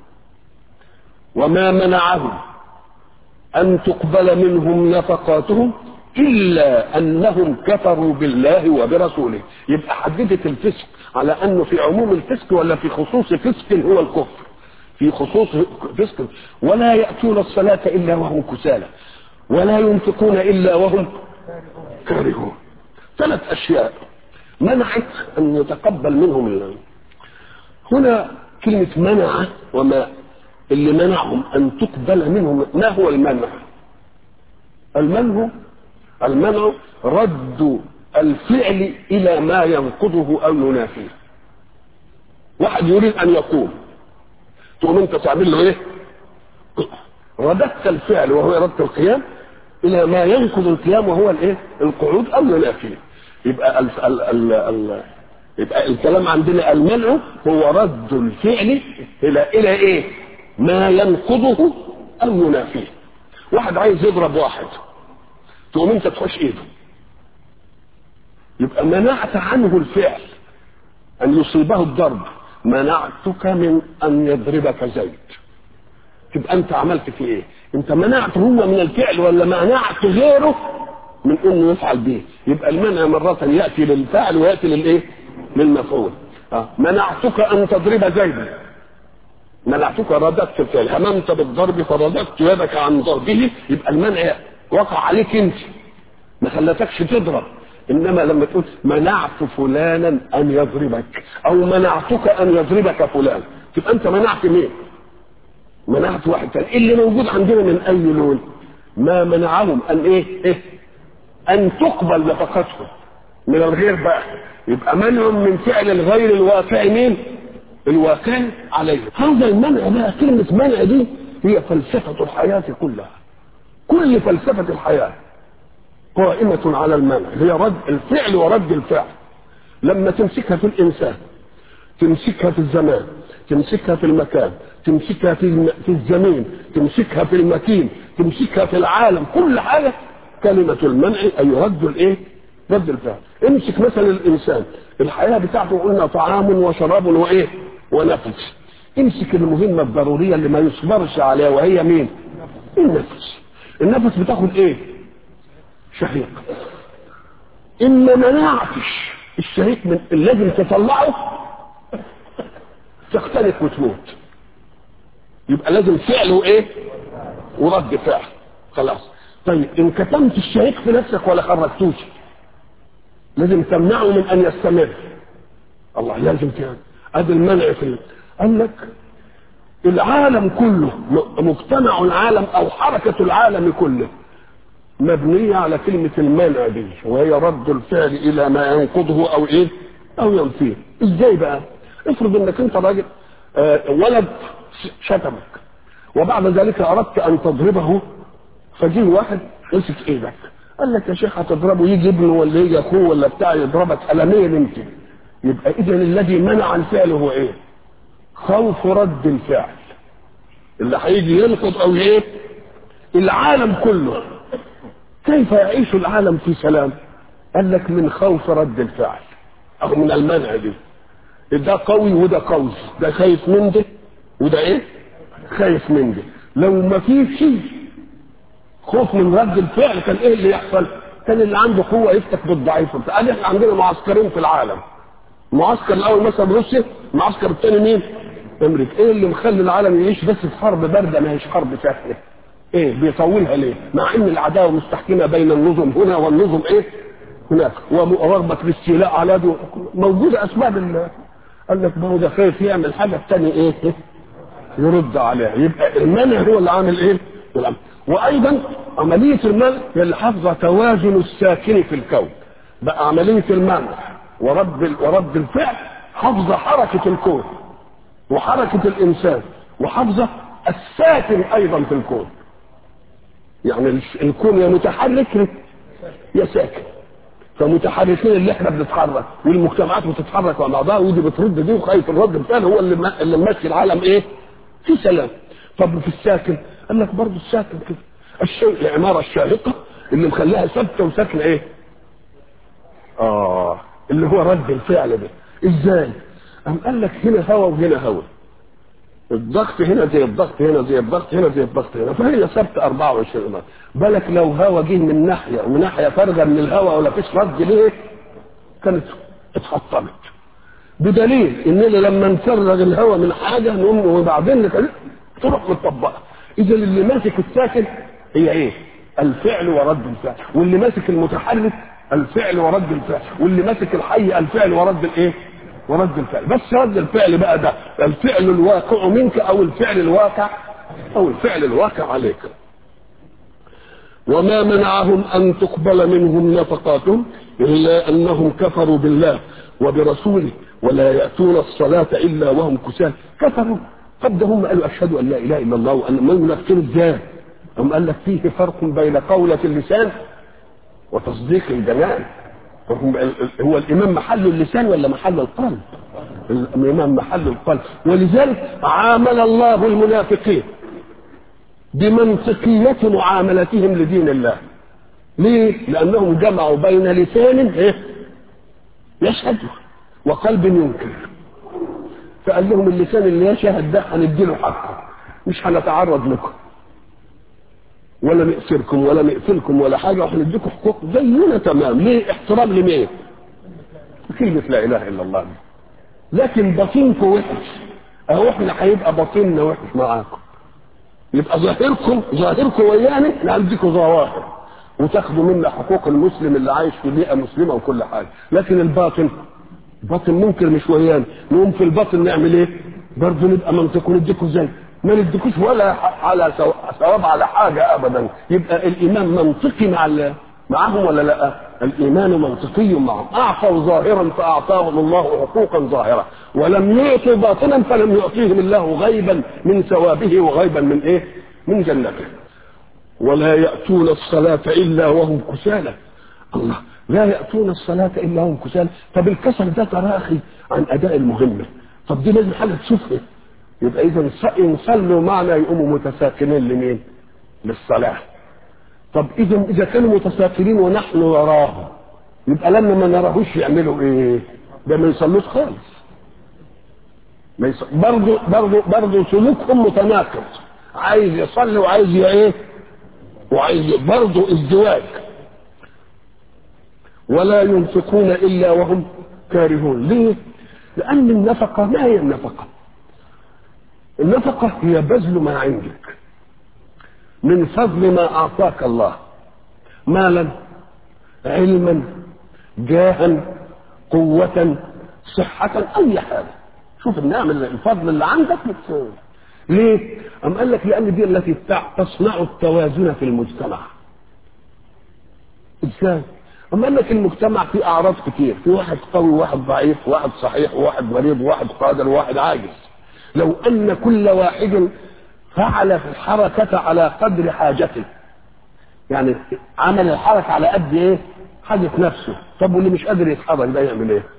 وما منعهم ان تقبل منهم نفقاتهم الا انهم كفروا بالله وبرسوله يبقى حددت الفسق على انه في عموم الفسق ولا في خصوص فسق هو الكفر في خصوص فسق ولا ياتون الصلاه الا وهم كسالى ولا ينفقون الا وهم كارهون ثلاث اشياء منعت ان يتقبل منهم الله هنا كلمة منع وما اللي منعهم أن تقبل منهم ما هو المنع؟ المنع المنع رد الفعل إلى ما ينقضه أو ينافيه. واحد يريد أن يقوم تقوم أنت تعمل له إيه؟ رددت الفعل وهو إرادة القيام إلى ما ينقض القيام وهو الإيه؟ القعود أو ينافيه. يبقى ال ال ال ال يبقى الكلام عندنا المنع هو رد الفعل الى الى ايه؟ ما ينقضه او ينافيه. واحد عايز يضرب واحد تقوم انت تخش ايده. يبقى منعت عنه الفعل ان يصيبه الضرب منعتك من ان يضربك زيد. تبقى انت عملت في ايه؟ انت منعت هو من الفعل ولا منعت غيره من انه يفعل به يبقى المنع مرة يأتي للفعل ويأتي للايه للمفعول آه. منعتك ان تضرب زيدا منعتك رددت الفعل هممت بالضرب فرددت يدك عن ضربه يبقى المنع وقع عليك انت ما خلتكش تضرب انما لما تقول منعت فلانا ان يضربك او منعتك ان يضربك فلان تبقى انت منعت مين منعت واحد تاني اللي موجود عندنا من اي لون ما منعهم ان ايه ايه ان تقبل نفقتهم من الغير بقى يبقى منع من فعل الغير الواقع مين الواقع عليه هذا المنع بقى كلمة منع دي هي فلسفة الحياة كلها كل فلسفة الحياة قائمة على المنع هي رد الفعل ورد الفعل لما تمسكها في الإنسان تمسكها في الزمان تمسكها في المكان تمسكها في في الزمين تمسكها في المكين تمسكها في العالم كل حاجة كلمة المنع أي رد الإيه؟ رد الفعل امسك مثلا الإنسان الحياة بتاعته قلنا طعام وشراب وإيه؟ ونفس امسك المهمة الضرورية اللي ما يصبرش عليها وهي مين؟ النفس النفس بتاخد إيه؟ شهيق إن ما منعتش الشهيق من الذي تطلعه تختلف وتموت يبقى لازم فعله ايه ورد فعل خلاص طيب ان كتمت الشهيق في نفسك ولا خرجتوش لازم تمنعه من ان يستمر الله لازم كده ادي المنع في قال لك العالم كله مجتمع العالم او حركة العالم كله مبنية على كلمة المنع دي وهي رد الفعل الى ما ينقضه او ايه او ينفيه ازاي بقى افرض انك انت راجل آه ولد شتمك وبعد ذلك اردت ان تضربه فجه واحد مسك ايدك قال لك يا شيخ هتضربه يجي ابنه ولا يجي اخوه ولا بتاع يضربك قلمين انت يبقى اذا الذي منع الفعل هو ايه؟ خوف رد الفعل اللي هيجي ينقض او ايه؟ العالم كله كيف يعيش العالم في سلام؟ قال لك من خوف رد الفعل او من المنع دي ده قوي وده قوي ده خايف من ده وده ايه خايف من ده لو ما فيش خوف من رد الفعل كان ايه اللي يحصل كان اللي عنده قوه يفتك بالضعيف قال احنا عندنا معسكرين في العالم المعسكر الاول مثلا روسيا المعسكر الثاني مين امريكا ايه اللي مخلي العالم يعيش بس في حرب بارده ما هيش حرب سهله ايه بيطولها ليه مع ان العداوه مستحكمه بين النظم هنا والنظم ايه هناك ورغبه الاستيلاء على دو موجوده اسباب قال لك ما هو ده خايف يعمل حاجه الثاني ايه يرد عليها يبقى المنع هو اللي عامل ايه الأمر. وايضا عمليه المنع هي اللي حافظه توازن الساكن في الكون بقى عمليه المنع ورد ورد الفعل حافظه حركه الكون وحركه الانسان وحافظه الساكن ايضا في الكون يعني الكون يا متحرك يا ساكن فمتحركين اللي احنا بنتحرك والمجتمعات بتتحرك مع بعضها ودي بترد دي وخايف الرد الثاني هو اللي ما- اللي ماشي العالم ايه؟ في سلام طب في الساكن قال لك برضه الساكن كده الشيء العماره الشاهقه اللي مخليها ثابته وساكنه ايه؟ اه اللي هو رد الفعل ده ازاي؟ قام قال لك هنا هوا وهنا هوا الضغط هنا زي الضغط هنا زي الضغط هنا زي الضغط هنا فهي ثابته 24 مره بالك لو هوا جه من ناحيه ومن ناحيه فارغه من الهواء ولا فيش رد ليه كانت اتحطمت بدليل اننا لما نفرغ الهواء من حاجه نقوم وبعدين نخلي- تروح متطبقه اذا اللي ماسك الساكن هي ايه الفعل ورد الفعل واللي ماسك المتحرك الفعل ورد الفعل واللي ماسك الحي الفعل ورد الايه ورد الفعل بس رد الفعل بقى ده الفعل الواقع منك او الفعل الواقع او الفعل الواقع عليك وما منعهم ان تقبل منهم نفقاتهم الا انهم كفروا بالله وبرسوله ولا ياتون الصلاه الا وهم كسالى كفروا طب ده هم قالوا اشهد ان لا اله الا الله وان ما ينفذوا ازاي؟ هم قال لك فيه فرق بين قولة اللسان وتصديق الجنان وهم- هو الامام محل اللسان ولا محل القلب؟ الامام محل القلب ولذلك عامل الله المنافقين بمنطقية معاملتهم لدين الله ليه؟ لأنهم جمعوا بين لسان إيه؟ يشهد وقلب ينكر فقال لهم اللسان اللي يشهد ده هنديله حقه مش هنتعرض لكم ولا نأسركم ولا نقتلكم ولا حاجة وهنديكم حقوق زينا تمام ليه احترام لمين؟ كلمة لا إله إلا الله دي. لكن باطنكم وحش أهو احنا هيبقى باطننا وحش معاكم يبقى ظاهركم ظاهركم ويانا نعندكم ظواهر وتاخدوا منا حقوق المسلم اللي عايش في بيئه مسلمه وكل حاجه لكن الباطن باطن ممكن مش ويانا نقوم في الباطن نعمل ايه برضه نبقى منطق ونديكوا ازاي ما نديكوش ولا ح- على سو- ثواب على حاجه ابدا يبقى الايمان منطقي مع ال- معهم ولا لا الايمان منطقي معهم اعطوا ظاهرا فاعطاهم الله حقوقا ظاهره ولم يعطوا باطنا فلم يعطيهم الله غيبا من ثوابه وغيبا من ايه من جنته ولا يأتون الصلاة إلا وهم كسالى الله لا يأتون الصلاة إلا وهم كسالى طب الكسل ده تراخي عن أداء المهمة طب دي لازم حاجة تشوفها يبقى إذا ص- يصلوا معنا يقوموا متساكنين لمين؟ للصلاة طب إذا إذا كانوا متساكنين ونحن وراهم يبقى لما ما نراهوش يعملوا إيه؟ ده ما يصلوش خالص ما يص... برضه برضه برضه سلوكهم متناقض عايز يصلي وعايز ي- ايه وعايز برضه ازدواج ولا ينفقون الا وهم كارهون ليه لان النفقه ما هي النفقه النفقه هي بذل ما عندك من فضل ما اعطاك الله مالا علما جاها قوة صحة أي حاجة شوف النعم اللي- الفضل اللي عندك بت... ليه؟ أم قال لك لأن دي التي تع- تصنع التوازن في المجتمع ازاي؟ أم قال لك المجتمع فيه أعراض كتير في واحد قوي وواحد ضعيف وواحد صحيح وواحد مريض وواحد قادر وواحد عاجز لو أن كل واحد فعل الحركة على قدر حاجته يعني عمل الحركة على قد ايه حاجة نفسه طب واللي مش قادر يتحرك ده يعمل ايه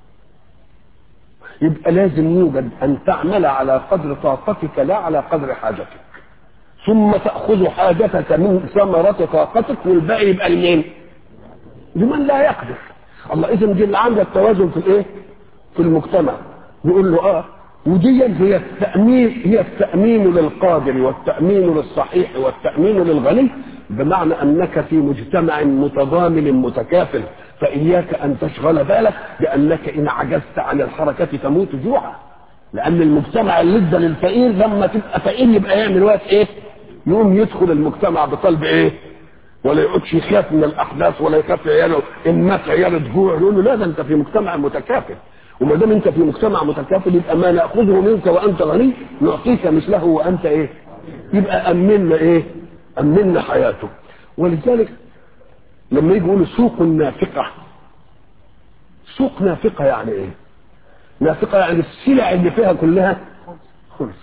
يبقى لازم يوجد ان تعمل على قدر طاقتك لا على قدر حاجتك ثم تأخذ حاجتك من ثمرة طاقتك والباقي يبقى لمين لمن لا يقدر الله اذا دي اللي عندها التوازن في الايه في المجتمع يقول له اه ودي هي التأمين هي التأمين للقادر والتأمين للصحيح والتأمين للغني بمعنى أنك في مجتمع متضامن متكافل فإياك أن تشغل بالك بأنك إن عجزت عن الحركة تموت جوعا لأن المجتمع اللي ادى للفقير لما تبقى فقير يبقى يعمل وقت إيه؟ يقوم يدخل المجتمع بقلب إيه؟ ولا يقعدش يخاف من الاحداث ولا يخاف عياله ان مات عياله جوع يقول له لا ده انت في مجتمع متكافل وما دام انت في مجتمع متكافل يبقى ما ناخذه منك وانت غني نعطيك مثله وانت ايه يبقى امنا ايه امنا حياته ولذلك لما يجي يقولوا سوق نافقه سوق نافقه يعني ايه نافقه يعني السلع اللي فيها كلها خلص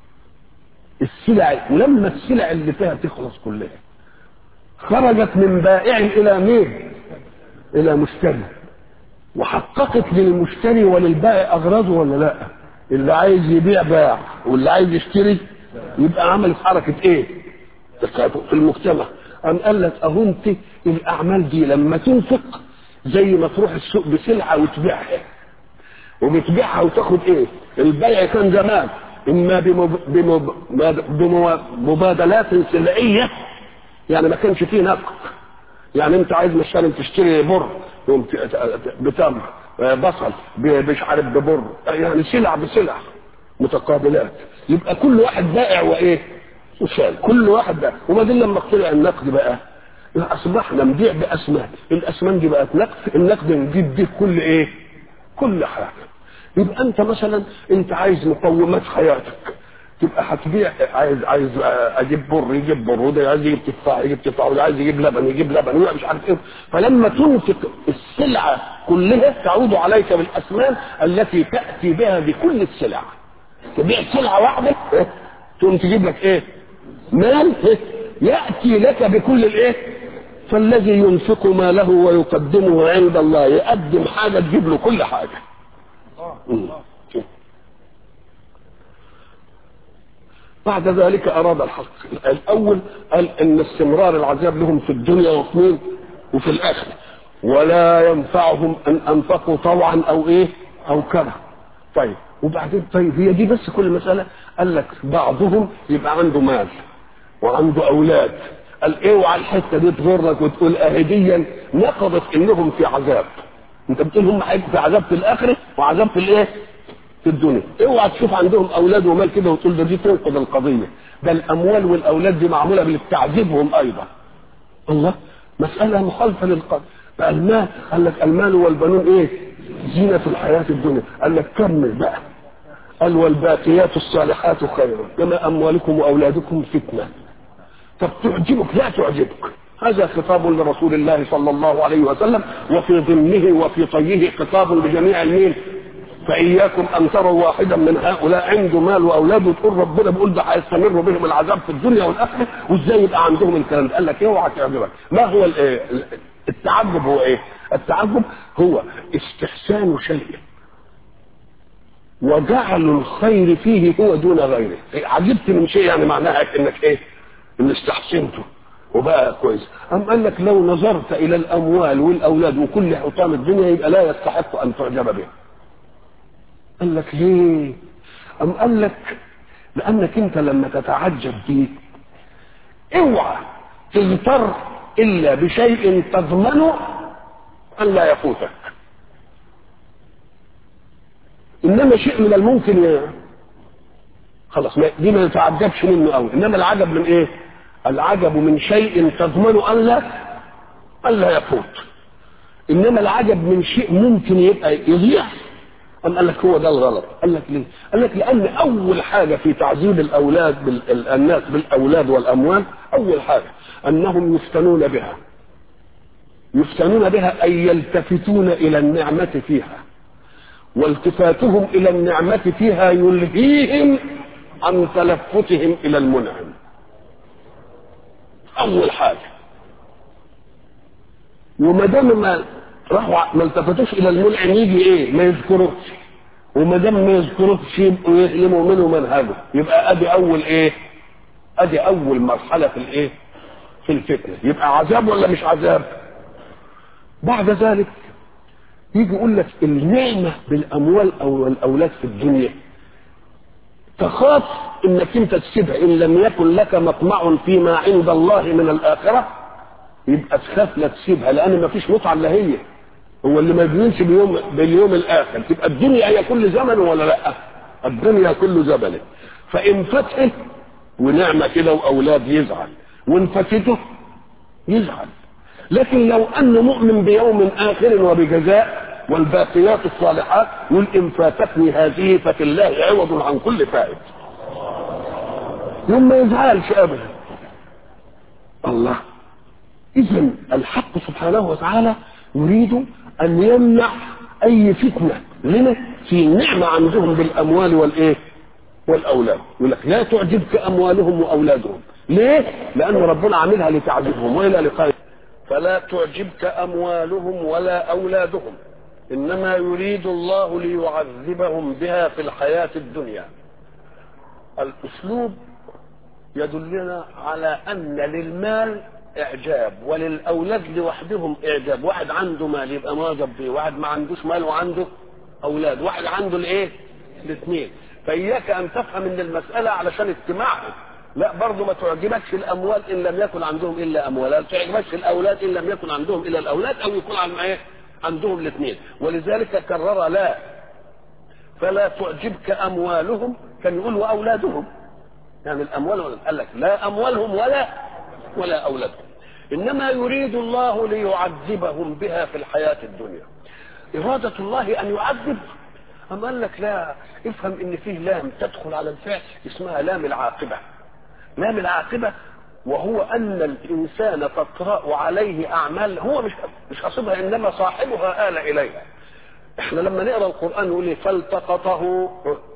السلع ولما السلع اللي فيها تخلص كلها خرجت من بائع الى مين الى مشتري وحققت للمشتري وللبائع اغراضه ولا لا اللي عايز يبيع باع واللي عايز يشتري يبقى عملت حركه ايه في المجتمع أم قال لك أهو أنت الأعمال دي لما تنفق زي ما تروح السوق بسلعة وتبيعها وبتبيعها وتاخد إيه؟ البيع كان زمان إما بمب... بمب... بمبادلات سلعية يعني ما كانش فيه نقد يعني أنت عايز مثلا تشتري بر بتمر بصل مش عارف ببر يعني سلع بسلع متقابلات يبقى كل واحد بائع وايه؟ وشال كل واحد بقى وبعدين لما اخترع النقد بقى اصبحنا نبيع باسمان الاسمان دي بقت نقد النقد نجيب بيه كل ايه كل حاجه يبقى انت مثلا انت عايز مقومات حياتك تبقى هتبيع عايز عايز اجيب بر يجيب بر وده عايز يجيب تفاح يجيب تفاح وده عايز يجيب لبن يجيب لبن وده مش عارف ايه فلما تنفق السلعه كلها تعود عليك بالاسمان التي تاتي بها بكل السلع تبيع سلعه واحده تقوم تجيب لك ايه مال يأتي لك بكل الايه فالذي ينفق ماله ويقدمه عند الله يقدم حاجة تجيب له كل حاجة بعد ذلك أراد الحق الأول قال إن استمرار العذاب لهم في الدنيا وفي وفي الآخرة ولا ينفعهم أن أنفقوا طوعا أو إيه أو كره طيب وبعدين طيب هي دي بس كل مسألة قال لك بعضهم يبقى عنده مال وعنده أولاد قال اوعى الحتة دي تغرك وتقول أهديا نقضت إنهم في عذاب أنت بتقول هم هيبقوا في عذاب في الآخرة وعذاب في الإيه؟ في الدنيا اوعى تشوف عندهم أولاد ومال كده وتقول ده دي تنقض القضية ده الأموال والأولاد دي معمولة لتعذيبهم أيضا الله مسألة مخالفة للقدر فالمال قال لك المال والبنون ايه؟ زينة الحياة الدنيا قال لك كمل بقى قال والباقيات الصالحات خير كما أموالكم وأولادكم فتنة طب تعجبك لا تعجبك هذا خطاب لرسول الله صلى الله عليه وسلم وفي ضمنه وفي طيه خطاب لجميع المين فإياكم أن تروا واحدا من هؤلاء عنده مال وأولاد وتقول ربنا بيقول ده هيستمر بهم العذاب في الدنيا والآخرة وإزاي يبقى عندهم الكلام ده قال لك اوعى تعجبك ما هو التعجب هو إيه؟ التعجب هو استحسان شيء وجعل الخير فيه هو دون غيره عجبت من شيء يعني معناها انك ايه ان استحسنته وبقى كويس أم قال لك لو نظرت إلى الأموال والأولاد وكل حطام الدنيا يبقى لا يستحق أن تعجب به قال لك ليه أم قال لك لأنك أنت لما تتعجب به اوعى تغتر إلا بشيء تضمنه أن لا يفوتك إنما شيء من الممكن ي... خلاص ما دي ما يتعجبش منه قوي إنما العجب من إيه؟ العجب من شيء تضمن أن لا أن لا يفوت إنما العجب من شيء ممكن يبقى يضيع أم قال لك هو ده الغلط قال لك ليه قال لك لأن أول حاجة في تعذيب الأولاد بال... الناس بالأولاد والأموال أول حاجة أنهم يفتنون بها يفتنون بها أي يلتفتون إلى النعمة فيها والتفاتهم إلى النعمة فيها يلهيهم عن تلفتهم إلى المنعم أول حاجة وما دام ما راحوا ما التفتوش الى المنعم يجي ايه؟ ما يذكروش وما دام ما يذكروش يبقوا يسلموا منه منهجه يبقى ادي اول ايه؟ ادي اول مرحله في الايه؟ في الفتنه يبقى عذاب ولا مش عذاب؟ بعد ذلك يجي يقول لك النعمه بالاموال او الاولاد في الدنيا تخاف انك انت تسيبها ان لم يكن لك مطمع فيما عند الله من الاخره يبقى تخاف لا تسيبها لان ما فيش متعه الا هي هو اللي ما يؤمنش بيوم باليوم الاخر تبقى الدنيا هي كل زمن ولا لا الدنيا كل زمن فان فتحت ونعمه كده واولاد يزعل وان فاتته يزعل لكن لو انه مؤمن بيوم اخر وبجزاء والباقيات الصالحات يقول ان فاتتني هذه ففي الله عوض عن كل فائت يوم ما يزعلش ابدا الله اذا الحق سبحانه وتعالى يريد ان يمنع اي فتنه لنا في نعمه عندهم بالاموال والايه والاولاد يقول لك لا تعجبك اموالهم واولادهم ليه لان ربنا عاملها لتعجبهم والى لقاء فلا تعجبك اموالهم ولا اولادهم انما يريد الله ليعذبهم بها في الحياه الدنيا الاسلوب يدلنا على ان للمال اعجاب وللاولاد لوحدهم اعجاب واحد عنده مال يبقى معجب بيه واحد ما عندوش مال وعنده اولاد واحد عنده الايه الاثنين فاياك ان تفهم ان المساله علشان اجتماعهم لا برضه ما تعجبكش الاموال ان لم يكن عندهم الا اموال لا تعجبكش الاولاد ان لم يكن عندهم الا الاولاد او يكون عن ايه عندهم الاثنين ولذلك كرر لا فلا تعجبك اموالهم كان يقول واولادهم يعني الاموال ولا قال لك لا اموالهم ولا ولا اولادهم انما يريد الله ليعذبهم بها في الحياه الدنيا اراده الله ان يعذب أم قال لك لا افهم ان فيه لام تدخل على الفعل اسمها لام العاقبه لام العاقبه وهو ان الانسان تطرا عليه اعمال هو مش مش قصدها انما صاحبها آل اليها احنا لما نقرا القران نقول فالتقطه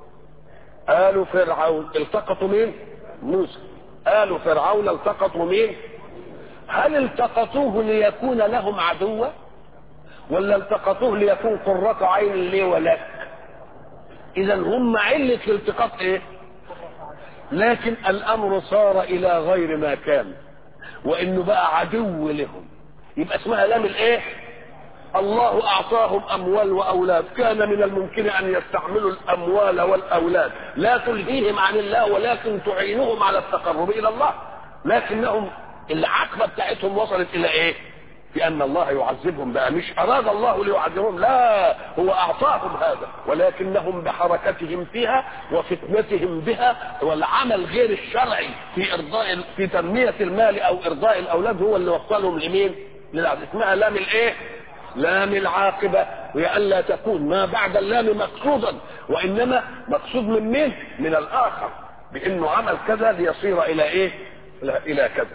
آل فرعون التقطوا مين؟ موسى آل فرعون التقطوا مين؟ هل التقطوه ليكون لهم عدوا؟ ولا التقطوه ليكون قرة عين لي ولك؟ إذا هم علة الالتقاط إيه؟ لكن الأمر صار إلى غير ما كان وإنه بقى عدو لهم يبقى اسمها لام الإيه؟ الله اعطاهم اموال واولاد كان من الممكن ان يستعملوا الاموال والاولاد لا تلهيهم عن الله ولكن تعينهم على التقرب الى الله لكنهم العقبه بتاعتهم وصلت الى ايه بان الله يعذبهم بقى مش اراد الله ليعذبهم لا هو اعطاهم هذا ولكنهم بحركتهم فيها وفتنتهم بها والعمل غير الشرعي في ارضاء في تنميه المال او ارضاء الاولاد هو اللي وصلهم لمين؟ للعذاب اسمها لام الايه؟ لام العاقبة لئلا تكون ما بعد اللام مقصودا وإنما مقصود من مين؟ من الآخر بأنه عمل كذا ليصير إلى إيه؟ إلى كذا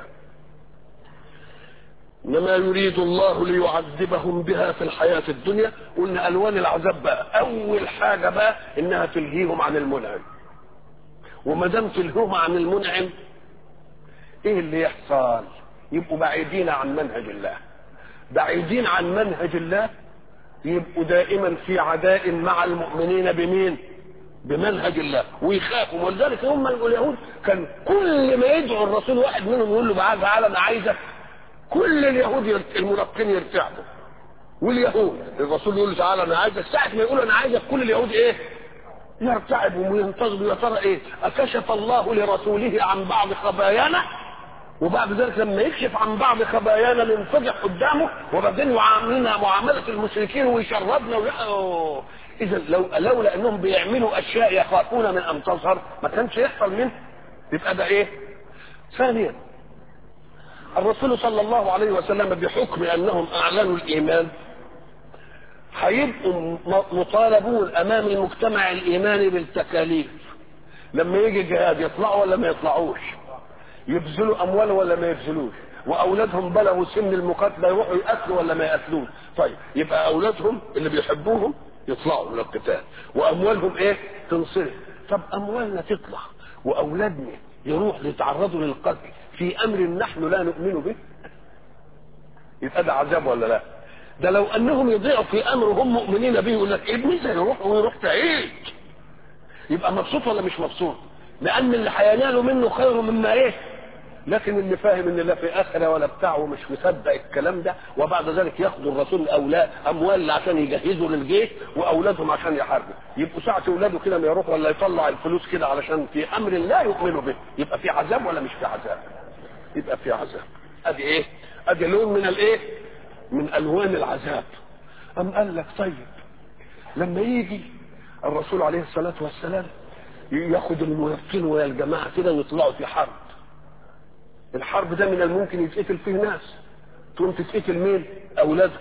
إنما يريد الله ليعذبهم بها في الحياة الدنيا قلنا ألوان العذاب بقى أول حاجة بقى إنها تلهيهم عن المنعم وما دام تلهيهم عن المنعم إيه اللي يحصل؟ يبقوا بعيدين عن منهج الله بعيدين عن منهج الله يبقوا دائما في عداء مع المؤمنين بمين بمنهج الله ويخافوا ولذلك هم اليهود كان كل ما يدعو الرسول واحد منهم يقول له تعالى تعالى انا عايزك كل اليهود المنافقين يرتعبوا واليهود الرسول يقول له تعالى انا عايزك ساعه ما يقول انا عايزك كل اليهود ايه يرتعبوا وينتظروا يا ترى ايه اكشف الله لرسوله عن بعض خبايانا وبعد ذلك لما يكشف عن بعض خبايانا ننفضح قدامه وبعدين يعاملنا معامله المشركين ويشربنا وي... اذا لو لولا انهم بيعملوا اشياء يخافون من ان تظهر ما كانش يحصل منه يبقى ده ايه؟ ثانيا الرسول صلى الله عليه وسلم بحكم انهم اعلنوا الايمان هيبقوا مطالبون امام المجتمع الايماني بالتكاليف لما يجي جهاد يطلعوا ولا ما يطلعوش يبذلوا اموال ولا ما يبذلوش واولادهم بلغوا سن المقاتله يروحوا يقتلوا ولا ما يقتلوش طيب يبقى اولادهم اللي بيحبوهم يطلعوا من القتال واموالهم ايه تنصرف طب اموالنا تطلع واولادنا يروح يتعرضوا للقتل في امر نحن لا نؤمن به يبقى ده عذاب ولا لا ده لو انهم يضيعوا في امر هم مؤمنين به يقول لك ابني سيروح ويروح تعيد يبقى مبسوط ولا مش مبسوط لان اللي هيناله منه خير مما ايه لكن اللي فاهم ان لا في اخره ولا بتاع ومش مصدق الكلام ده وبعد ذلك ياخدوا الرسول الاولاد اموال عشان يجهزوا للجيش واولادهم عشان يحاربوا يبقوا ساعه اولاده كده ما يروح ولا يطلع الفلوس كده علشان في امر لا يؤمنوا به يبقى في عذاب ولا مش في عذاب يبقى في عذاب ادي ايه ادي لون من الايه من الوان العذاب ام قال لك طيب لما يجي الرسول عليه الصلاه والسلام ياخد المنافقين ويا الجماعه كده ويطلعوا في حرب الحرب ده من الممكن يتقتل فيه ناس تقوم تتقتل مين اولادهم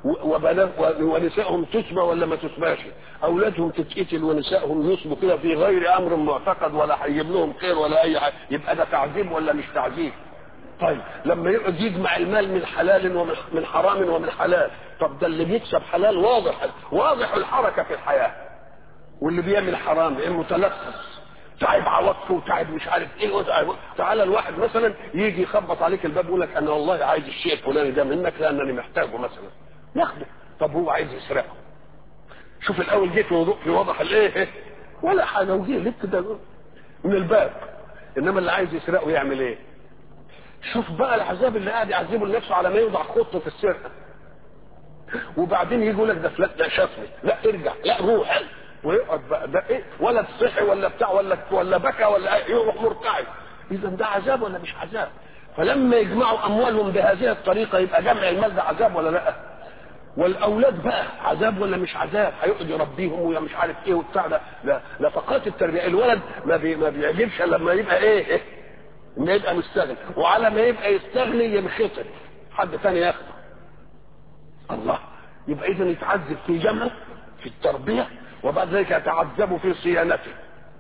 ونسائهم تسبى ولا ما تسباش اولادهم تتقتل ونسائهم يسبوا كده في غير امر معتقد ولا هيجيب لهم خير ولا اي حاجه يبقى ده تعذيب ولا مش تعذيب طيب لما يقعد يجمع المال من حلال ومن من حرام ومن حلال طب ده اللي بيكسب حلال واضح واضح الحركه في الحياه واللي بيعمل حرام ايه متلصص تعب عوضته وتعب مش عارف ايه وتعب تعالى الواحد مثلا يجي يخبط عليك الباب يقول لك انا والله عايز الشيء الفلاني ده منك لانني محتاجه مثلا ياخده طب هو عايز يسرقه شوف الاول جيت في وضح الايه ولا حاجه وجيه لك ده من الباب انما اللي عايز يسرقه يعمل ايه شوف بقى العذاب اللي قاعد يعذبه لنفسه على ما يوضع خطه السرقه وبعدين يجي يقول لك ده فلان ده شافني لا ارجع لا روح ويقعد بقى ده ايه ولا تصحي ولا بتاع ولا ولا بكى ولا ايه يروح مرتعد اذا ده عذاب ولا مش عذاب فلما يجمعوا اموالهم بهذه الطريقه يبقى جمع المال ده عذاب ولا لا والاولاد بقى عذاب ولا مش عذاب هيقعد يربيهم ويا مش عارف ايه وبتاع ده لا نفقات التربيه الولد ما, بي ما بيعجبش لما يبقى ايه, إيه ما يبقى مستغني وعلى ما يبقى يستغني ينخطر حد ثاني ياخده الله يبقى اذا يتعذب في جمعه في التربيه وبعد ذلك يتعذب في صيانته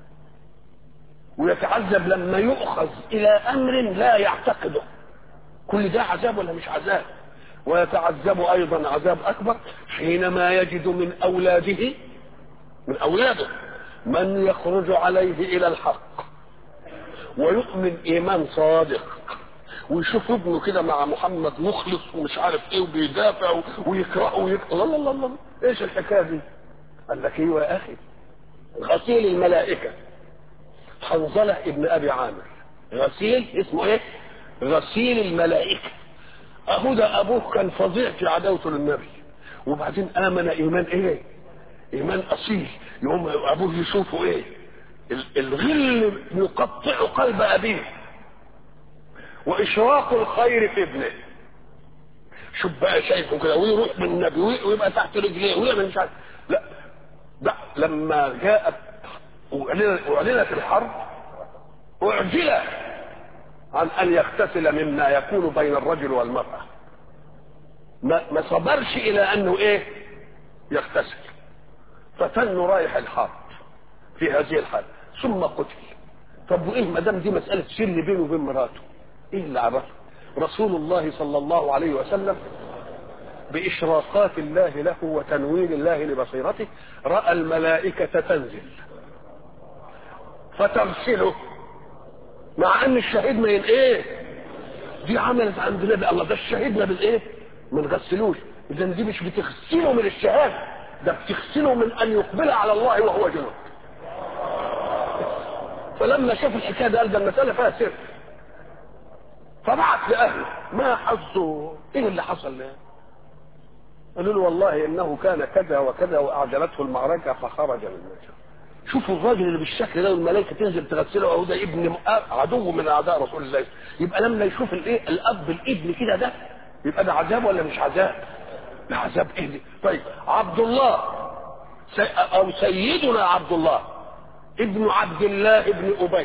ويتعذب لما يؤخذ الى امر لا يعتقده كل ده عذاب ولا مش عذاب ويتعذب ايضا عذاب اكبر حينما يجد من اولاده من اولاده من يخرج عليه الى الحق ويؤمن ايمان صادق ويشوف ابنه كده مع محمد مخلص ومش عارف ايه وبيدافع ويقرأه ويقرأ الله الله الله ايش الحكايه دي؟ قال لك ايوه يا اخي غسيل الملائكه حنظله ابن ابي عامر غسيل اسمه ايه؟ غسيل الملائكه اهو ده ابوه كان فظيع في عداوته للنبي وبعدين امن ايمان ايه؟ ايمان اصيل يقوم ابوه يشوفه ايه؟ الغل يقطع قلب ابيه واشراق الخير في ابنه شوف بقى شايفه كده ويروح من النبي ويبقى تحت رجليه ويعمل مش عارف لا ده لما جاءت واعلنت الحرب اعجل عن ان يغتسل مما يكون بين الرجل والمراه ما, ما صبرش الى انه ايه يغتسل فتنه رايح الحرب في هذه الحاله ثم قتل طب وايه ما دام دي مساله سر بينه وبين مراته ايه اللي عرفه رسول الله صلى الله عليه وسلم بإشراقات الله له وتنوير الله لبصيرته رأى الملائكة تنزل فتغسله مع ان الشهيد ما ايه دي عملت عند النبي الله ده الشهيد ما بالايه ما نغسلوش اذا دي مش بتغسله من الشهاده ده بتغسله من ان يقبل على الله وهو جنود فلما شاف الحكايه ده قال ده المساله فيها سر فبعت لاهله ما حظه ايه اللي حصل له قالوا له والله انه كان كذا وكذا واعجلته المعركه فخرج من المجال شوفوا الراجل اللي بالشكل ده والملائكه تنزل تغسله وهو ده ابن عدو من اعداء رسول الله يبقى لما يشوف الايه الاب الابن كده ده يبقى ده عذاب ولا مش عذاب؟ ده عذاب ايه دي؟ طيب عبد الله سي او سيدنا عبد الله ابن عبد الله ابن ابي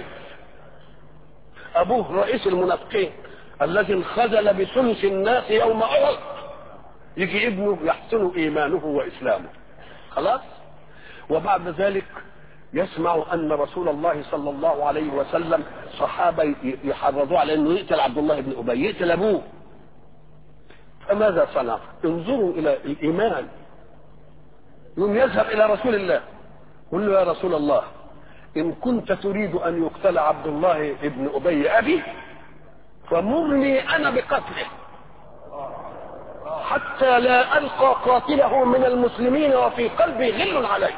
ابوه رئيس المنافقين الذي انخذل بثلث الناس يوم احد يجي ابنه يحسن ايمانه واسلامه خلاص وبعد ذلك يسمع ان رسول الله صلى الله عليه وسلم صحابه يحرضوا على انه يقتل عبد الله بن ابي يقتل ابوه فماذا صنع؟ انظروا الى الايمان يوم يذهب الى رسول الله قل له يا رسول الله ان كنت تريد ان يقتل عبد الله بن ابي ابي فمرني انا بقتله حتى لا القى قاتله من المسلمين وفي قلبي غل عليه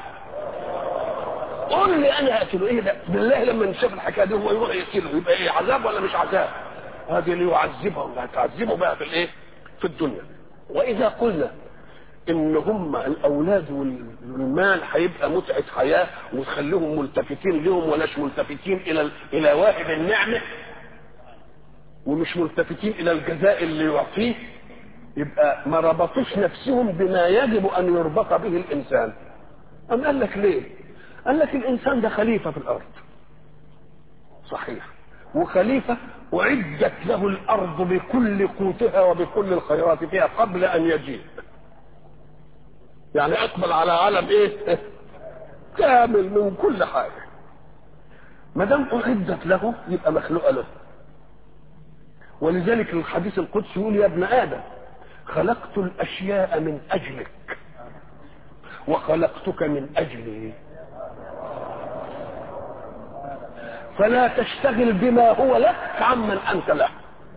قول لي انا هقتله ايه ده بالله لما نشوف الحكايه دي هو يروح يقتله يبقى ايه عذاب ولا مش عذاب هذه اللي يعذبهم هتعذبه بقى في الايه في الدنيا واذا قلنا ان هم الاولاد والمال هيبقى متعه حياه وتخليهم ملتفتين لهم ولاش ملتفتين الى الى واهب النعمه ومش ملتفتين الى الجزاء اللي يعطيه يبقى ما ربطوش نفسهم بما يجب ان يربط به الانسان أم قال لك ليه قال لك الانسان ده خليفه في الارض صحيح وخليفه اعدت له الارض بكل قوتها وبكل الخيرات فيها قبل ان يجيء يعني اقبل على عالم ايه كامل من كل حاجه ما دام اعدت له يبقى مخلوقه له ولذلك الحديث القدسي يقول يا ابن ادم خلقت الاشياء من اجلك وخلقتك من اجلي فلا تشتغل بما هو لك عمن انت له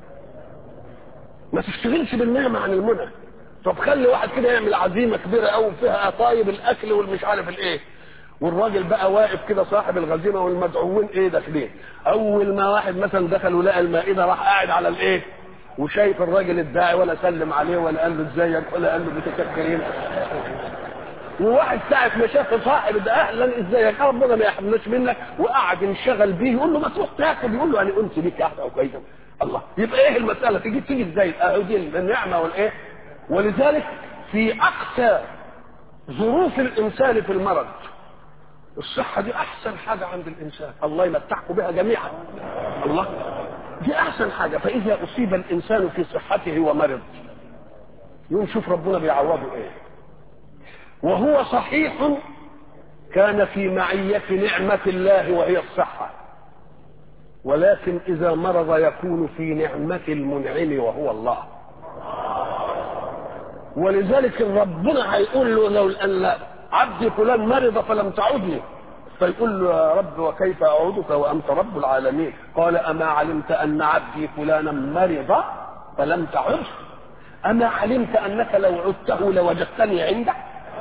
ما تشتغلش بالنعمه عن المنى طب خلي واحد كده يعمل عزيمه كبيره قوي فيها طايب الاكل والمش عارف الايه والراجل بقى واقف كده صاحب الغزيمه والمدعوين ايه داخلين اول ما واحد مثلا دخل ولقى المائده راح قاعد على الايه وشايف الراجل الداعي ولا سلم عليه ولا قال له ازيك ولا قال له متشكرين وواحد ساعة ما شاف صاحب ده اهلا ازيك ربنا ما يحرمناش منك وقعد ينشغل بيه يقول له ما تروح تاكل يقول له انا انت بيك يا احسن كويسه الله يبقى ايه المساله تيجي تيجي ازاي اهو دي النعمه والايه ولذلك في اقسى ظروف الانسان في المرض الصحة دي أحسن حاجة عند الإنسان الله يمتعكم بها جميعا الله دي أحسن حاجة فإذا أصيب الإنسان في صحته ومرض يوم شوف ربنا بيعوضه إيه وهو صحيح كان في معية نعمة الله وهي الصحة ولكن إذا مرض يكون في نعمة المنعم وهو الله ولذلك ربنا هيقول له لو أن عبدي فلان مرض فلم تعدني فيقول له يا رب وكيف اعودك وانت رب العالمين قال اما علمت ان عبدي فلانا مرض فلم تعد اما علمت انك لو عدته لوجدتني عندك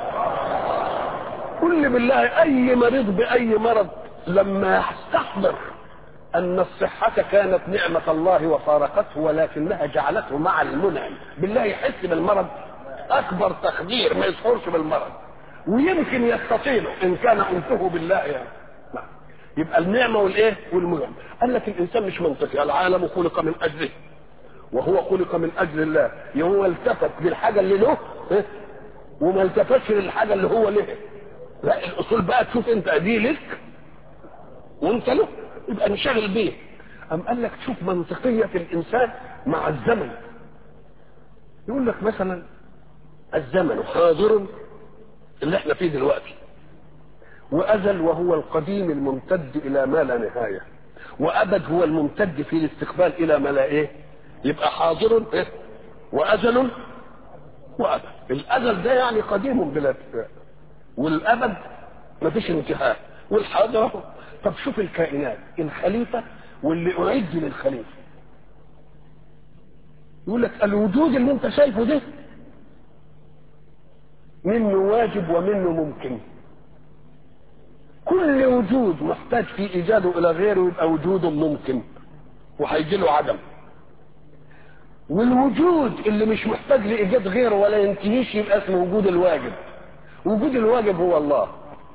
قل بالله اي مريض باي مرض لما يستحضر ان الصحة كانت نعمة الله وفارقته ولكنها جعلته مع المنعم بالله يحس بالمرض اكبر تخدير ما يشعرش بالمرض ويمكن يستطيله ان كان انفه بالله يعني لا. يبقى النعمه والايه والمنعم قال لك الانسان مش منطقي العالم خلق من اجله وهو خلق من اجل الله هو التفت للحاجه اللي له إيه؟ وما التفتش للحاجه اللي هو له لا الاصول بقى تشوف انت دي لك وانت له يبقى انشغل بيه أم قال لك شوف منطقية الإنسان مع الزمن يقول لك مثلا الزمن حاضر اللي احنا فيه دلوقتي وأزل وهو القديم الممتد إلى ما لا نهاية وأبد هو الممتد في الاستقبال إلى ما لا إيه يبقى حاضر إيه وأزل وأبد الأزل ده يعني قديم بلا ابتداء والأبد مفيش انتهاء والحاضر طب شوف الكائنات الخليفة واللي أعد للخليفة يقول لك الوجود اللي انت شايفه ده منه واجب ومنه ممكن كل وجود محتاج في ايجاده الى غيره يبقى وجود ممكن وهيجي له عدم والوجود اللي مش محتاج لايجاد غيره ولا ينتهيش يبقى اسمه وجود الواجب وجود الواجب هو الله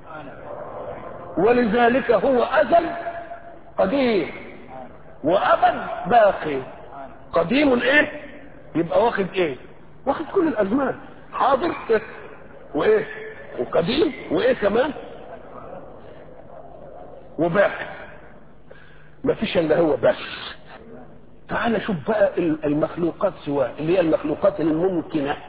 ولذلك هو ازل قديم وابد باقي قديم ايه يبقى واخد ايه واخد كل الازمان حاضر وايه وقديم وايه كمان وباقي ما فيش الا هو بس تعال شوف بقى المخلوقات سواء اللي هي المخلوقات الممكنه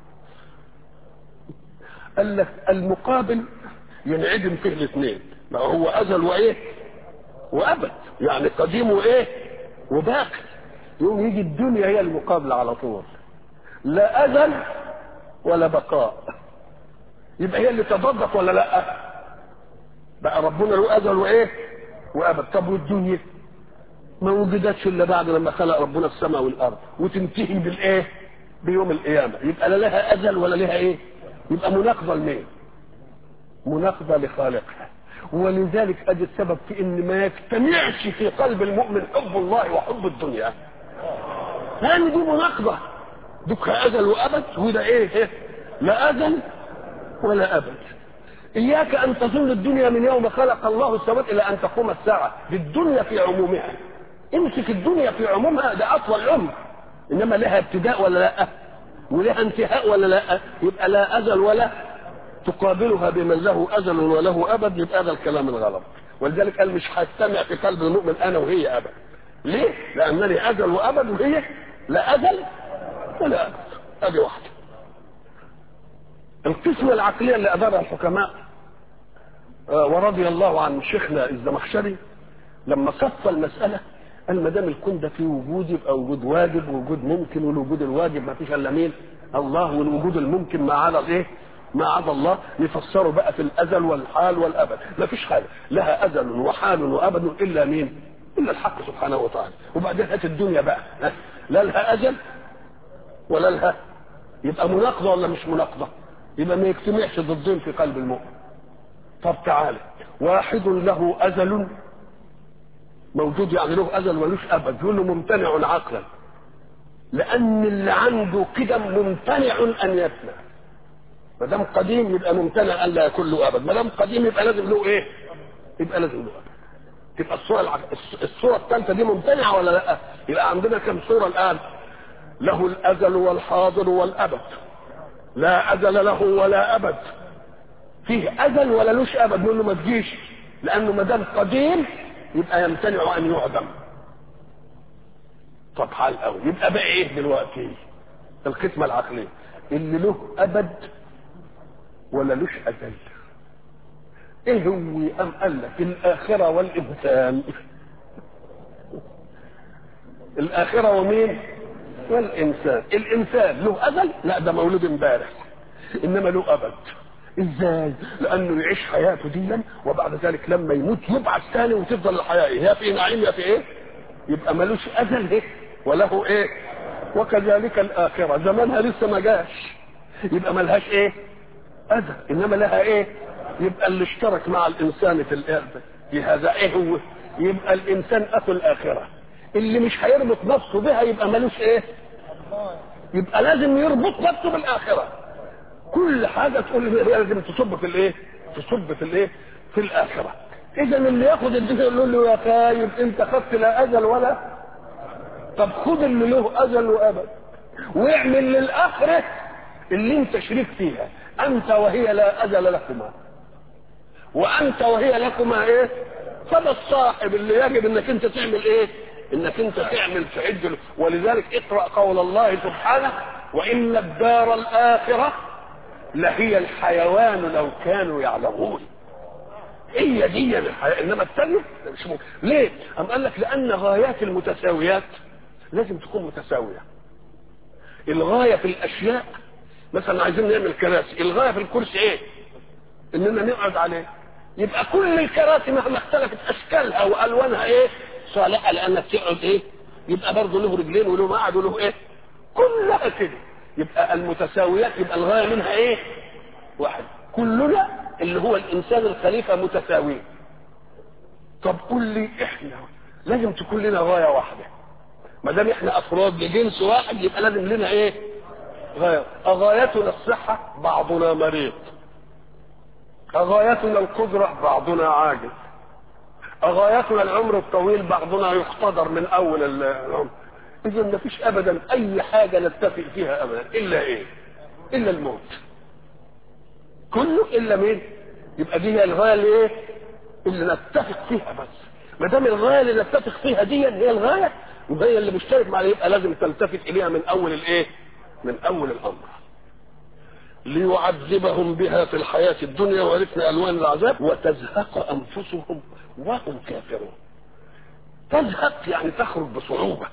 قال لك المقابل ينعدم فيه الاثنين ما هو ازل وايه وابد يعني قديم وايه وباقي يوم يجي الدنيا هي المقابله على طول لا ازل ولا بقاء يبقى هي اللي تضادت ولا لا بقى ربنا له ازل وايه وابد طب والدنيا ما وجدتش الا بعد لما خلق ربنا السماء والارض وتنتهي بالايه بيوم القيامه يبقى لا لها ازل ولا لها ايه يبقى مناقضه لمين مناقضه لخالقها ولذلك ادي السبب في ان ما يجتمعش في قلب المؤمن حب الله وحب الدنيا لان دي مناقضه دك ازل وابد وده ايه, إيه؟ لا ازل ولا ابد اياك ان تظن الدنيا من يوم خلق الله السماوات الى ان تقوم الساعه بالدنيا في عمومها امسك الدنيا في عمومها ده اطول عمر انما لها ابتداء ولا لا ولها انتهاء ولا لا يبقى لا ازل ولا تقابلها بمن له ازل وله ابد يبقى هذا الكلام الغلط ولذلك قال مش هستمع في قلب المؤمن انا وهي ابد ليه؟ لانني ازل وابد وهي لا ازل ولا ابد ادي واحده القسمة العقلية اللي أدارها الحكماء آه، ورضي الله عن شيخنا الزمخشري لما صف المسألة قال ما دام الكون ده فيه وجود يبقى وجود واجب ووجود ممكن والوجود الواجب ما فيش الا مين؟ الله والوجود الممكن ما عدا ايه؟ ما عدا الله نفسره بقى في الازل والحال والابد ما فيش حاجه لها ازل وحال وابد الا مين؟ الا الحق سبحانه وتعالى وبعدين هات الدنيا بقى ها؟ لا لها اجل ولا لها يبقى مناقضه ولا مش مناقضه؟ يبقى ما يجتمعش ضدين في قلب المؤمن طب تعالى واحد له ازل موجود يعني له ازل ملوش ابد يقول له ممتنع عقلا لان اللي عنده قدم ممتنع ان يفنى ما دام قديم يبقى ممتنع ان لا يكون له ابد ما دام قديم يبقى لازم له ايه؟ يبقى لازم له ابد تبقى الصوره الع... الصوره الثالثه دي ممتنعه ولا لا؟ يبقى عندنا كم صوره الان؟ له الازل والحاضر والابد لا ازل له ولا ابد فيه ازل ولا لوش ابد نقول له ما تجيش لانه ما دام قديم يبقى يمتنع ان يعدم طب حال قوي يبقى بقى ايه دلوقتي القسمه العقليه اللي له ابد ولا لوش ازل ايه هو ام قال لك الاخره والانسان الاخره ومين والانسان الانسان له ازل لا ده مولود امبارح انما له ابد ازاي لانه يعيش حياته ديا وبعد ذلك لما يموت يبعث ثاني وتفضل الحياه إيه؟ يا في نعيم يا في ايه يبقى ملوش ازل ايه وله ايه وكذلك الاخره زمانها لسه ما جاش يبقى ملهاش ايه ازل انما لها ايه يبقى اللي اشترك مع الانسان في الارض في هذا ايه هو يبقى الانسان اخو الاخره اللي مش هيربط نفسه بها يبقى ملوش ايه يبقى لازم يربط نفسه بالاخره كل حاجه تقول هي لازم تصب في الايه تصب في الايه في الاخره اذا اللي ياخد الدنيا يقول له يا خايب انت خدت لا ازل ولا طب خد اللي له ازل وابد واعمل للاخره اللي انت شريك فيها انت وهي لا ازل لكما وانت وهي لكما ايه فده الصاحب اللي يجب انك انت تعمل ايه انك انت تعمل تعد له. ولذلك اقرا قول الله سبحانه وان الدار الاخره لهي الحيوان لو كانوا يعلمون هي دي الحياة انما الثانيه مش ممكن ليه؟ أم قال لك لان غايات المتساويات لازم تكون متساويه الغايه في الاشياء مثلا عايزين نعمل كراسي الغايه في الكرسي ايه؟ اننا نقعد عليه يبقى كل الكراسي مهما اختلفت اشكالها والوانها ايه؟ صالحه لانك تقعد ايه؟ يبقى برضه له رجلين وله مقعد وله ايه؟ كلها كده يبقى المتساويات يبقى الغايه منها ايه؟ واحد كلنا اللي هو الانسان الخليفه متساويين طب قول لي احنا لازم تكون لنا غايه واحده ما دام احنا افراد لجنس واحد يبقى لازم لنا ايه؟ غايه اغايتنا الصحه بعضنا مريض اغايتنا القدره بعضنا عاجز اغايتنا العمر الطويل بعضنا يقتدر من اول العمر اذا ما فيش ابدا اي حاجه نتفق فيها ابدا الا ايه الا الموت كله الا مين يبقى دي هي الغايه اللي ايه اللي نتفق فيها بس ما دام الغايه اللي نتفق فيها دي هي الغايه وهي اللي مشترك معاها يبقى لازم تلتفت اليها من اول الايه من اول الامر ليعذبهم بها في الحياة الدنيا وعرفنا ألوان العذاب وتزهق أنفسهم وهم كافرون تزهق يعني تخرج بصعوبة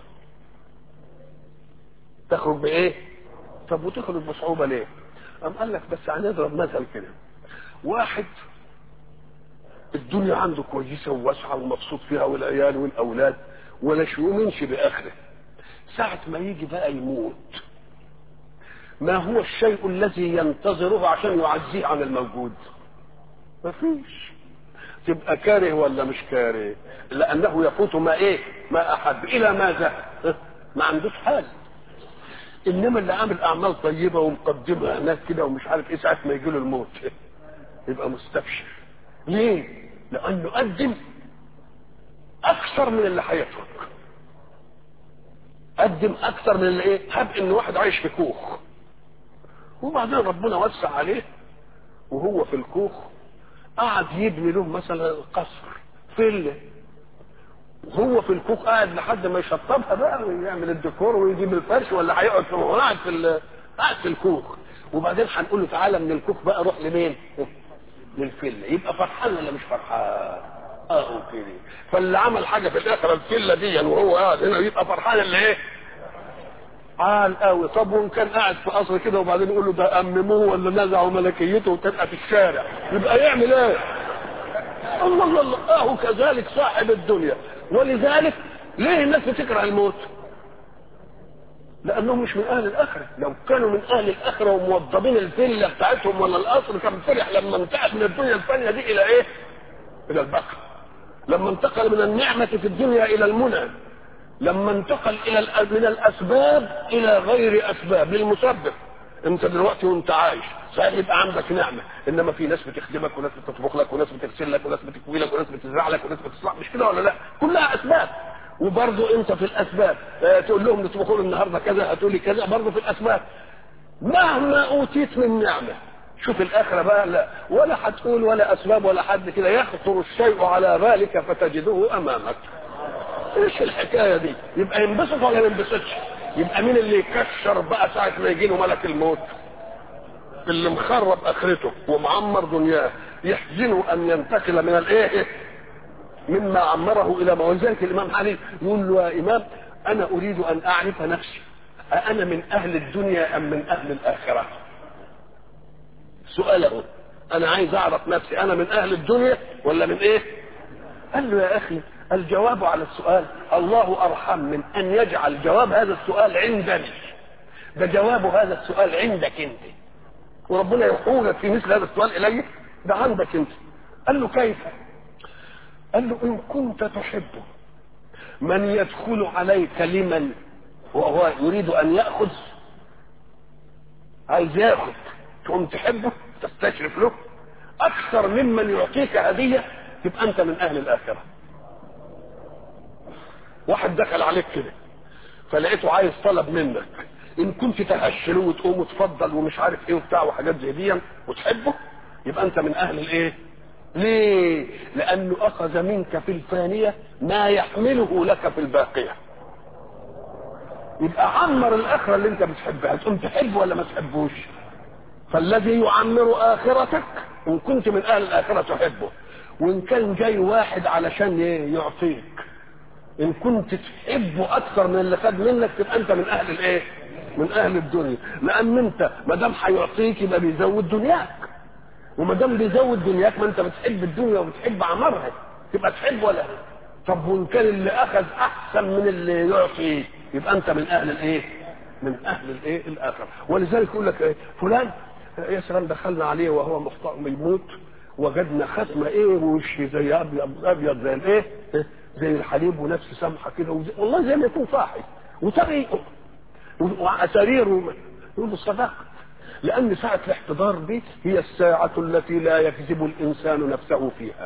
تخرج بإيه؟ طب وتخرج بصعوبة ليه؟ أم قال لك بس هنضرب مثل كده واحد الدنيا عنده كويسة وواسعة ومبسوط فيها والعيال والأولاد ولا يؤمنش بآخره ساعة ما يجي بقى يموت ما هو الشيء الذي ينتظره عشان يعزيه عن الموجود مفيش تبقى كاره ولا مش كاره لانه يفوت ما ايه ما احب الى ماذا ما عندوش حال انما اللي عامل اعمال طيبه ومقدمها هناك كده ومش عارف ايه ساعه ما يجي له الموت يبقى مستبشر ليه لانه قدم اكثر من اللي هيترك قدم اكثر من اللي ايه هب ان واحد عايش في كوخ وبعدين ربنا وسع عليه وهو في الكوخ قعد يبني له مثلا قصر فيلا وهو في الكوخ قاعد لحد ما يشطبها بقى ويعمل الديكور ويجيب الفرش ولا هيقعد في هو قاعد في قاعد في الكوخ وبعدين هنقول له تعالى من الكوخ بقى روح لمين للفله يبقى فرحان ولا مش فرحان اه اوكي فاللي عمل حاجه في الاخره الفله دي وهو قاعد هنا يبقى فرحان اللي ايه عال قوي طب وان كان قاعد في قصر كده وبعدين يقول له ده امموه ولا نزعوا ملكيته وتبقى في الشارع يبقى يعمل ايه الله الله الله اهو كذلك صاحب الدنيا ولذلك ليه الناس بتكره الموت لانهم مش من اهل الاخره لو كانوا من اهل الاخره وموضبين الفيلا بتاعتهم ولا القصر كان فرح لما انتقل من الدنيا الفانيه دي الى ايه الى البقر لما انتقل من النعمه في الدنيا الى المنى لما انتقل الى من الاسباب الى غير اسباب للمسبب انت دلوقتي وانت عايش صحيح يبقى عندك نعمه انما في ناس بتخدمك وناس بتطبخ لك وناس بتغسل لك وناس بتكوي لك وناس بتزرع لك وناس بتصلح مش كده ولا لا كلها اسباب وبرضه انت في الاسباب اه تقول لهم نطبخوا لي النهارده كذا هتقول لي كذا برضه في الاسباب مهما اوتيت من نعمه شوف الاخره بقى لا ولا هتقول ولا اسباب ولا حد كده يخطر الشيء على بالك فتجده امامك ايش الحكايه دي يبقى ينبسط ولا ما ينبسطش يبقى مين اللي يكشر بقى ساعه ما يجي له ملك الموت اللي مخرب اخرته ومعمر دنياه يحزنه ان ينتقل من الايه مما عمره الى ما ولذلك الامام علي يقول له يا امام انا اريد ان اعرف نفسي أأنا من أهل الدنيا أم من أهل الآخرة؟ سؤاله أنا عايز أعرف نفسي أنا من أهل الدنيا ولا من إيه؟ قال له يا أخي الجواب على السؤال الله أرحم من أن يجعل جواب هذا السؤال عندني ده جواب هذا السؤال عندك أنت وربنا يحولك في مثل هذا السؤال إليه ده عندك أنت قال له كيف؟ قال له إن كنت تحبه من يدخل عليك لمن وهو يريد ان ياخذ عايز ياخذ تقوم تحبه تستشرف له اكثر ممن يعطيك هديه تبقى انت من اهل الاخره واحد دخل عليك كده فلقيته عايز طلب منك ان كنت تهشله وتقوم وتفضل ومش عارف ايه وبتاع وحاجات زي دي وتحبه يبقى انت من اهل الايه ليه لانه اخذ منك في الفانيه ما يحمله لك في الباقيه يبقى عمر الاخره اللي انت بتحبها تقوم تحبه ولا ما تحبوش فالذي يعمر اخرتك ان كنت من اهل الاخره تحبه وان كان جاي واحد علشان يعطيك ان كنت تحبه اكثر من اللي خد منك تبقى انت من اهل الايه من اهل الدنيا لان انت ما دام هيعطيك يبقى بيزود دنياك وما دام بيزود دنياك ما انت بتحب الدنيا وبتحب عمرها تبقى تحب ولا طب وان كان اللي اخذ احسن من اللي يعطي يبقى انت من اهل الايه من اهل الايه الاخر ولذلك يقول لك ايه فلان يا سلام دخلنا عليه وهو محتار يموت وجدنا ختمه ايه وش زي ابيض ابيض زي الايه زي الحليب ونفس سمحه كده وزي والله زي ما يكون صاحي وتغي وسرير يقول صدقت لان ساعه الاحتضار دي هي الساعه التي لا يكذب الانسان نفسه فيها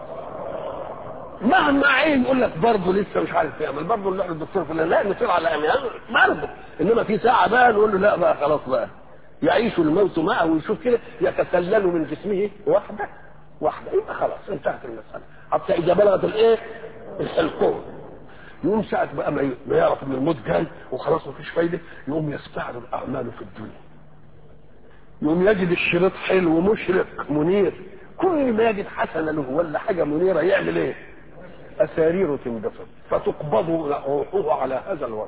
مهما عين يقول لك برضه لسه مش عارف يعمل برضه نروح للدكتور فلان لا نصير على اميان برضه انما في ساعه بقى نقول له لا بقى خلاص بقى يعيش الموت معه ويشوف كده يتسلل من جسمه واحده واحده يبقى خلاص انتهت المساله حتى اذا بلغت الايه الحلقوم يقوم ساعة بقى ما يعرف ان الموت جاي وخلاص مفيش فايده يقوم يستعرض اعماله في الدنيا يقوم يجد الشريط حلو مشرق منير كل ما يجد حسنه له ولا حاجه منيره يعمل ايه؟ أسارير تنبسط فتقبض روحه على هذا الوضع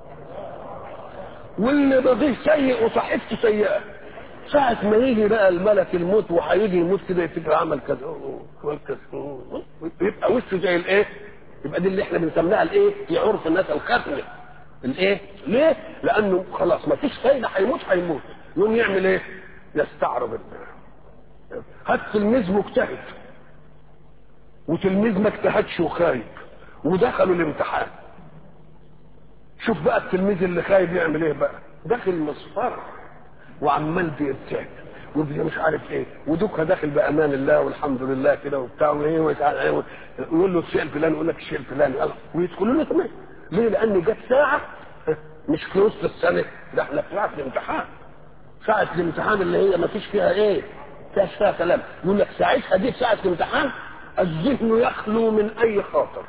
واللي بضيه سيء وصحيفته سيئة ساعة ما يجي بقى الملك الموت وهيجي يموت كده يفتكر عمل كذا والكذا يبقى وشه زي الايه؟ يبقى دي اللي احنا بنسميها الايه؟ في عرف الناس الختمة الايه؟ ليه؟ لأنه خلاص ما فيش فايدة هيموت هيموت يقوم يعمل ايه؟ يستعرض الناس هات تلميذ مجتهد وتلميذ ما اجتهدش وخايب ودخلوا الامتحان شوف بقى التلميذ اللي خايب يعمل ايه بقى داخل مصفر وعمال بيرتاح وبي مش عارف ايه ودوكها داخل بامان الله والحمد لله كده وبتاع وايه ويقول له الشيء الفلاني يقول لك الشيء الفلاني ويدخلوا له كمان ليه؟ لان جت ساعه مش في وسط السنه ده احنا في ساعه الامتحان ساعه الامتحان اللي هي ما فيش فيها ايه؟ فيهاش فيها كلام يقول لك ساعتها دي ساعه الامتحان الذهن يخلو من اي خاطر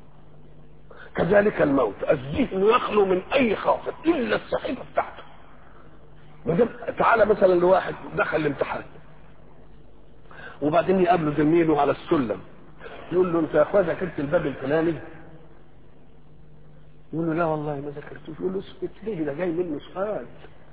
كذلك الموت الذهن يخلو من اي خاطر الا الصحيفه بتاعته ما دام تعالى مثلا لواحد دخل الامتحان وبعدين يقابله زميله على السلم يقول له انت يا اخويا ذاكرت الباب الفلاني يقول له لا والله ما ذاكرتوش يقول له اسكت ليه ده جاي منه سؤال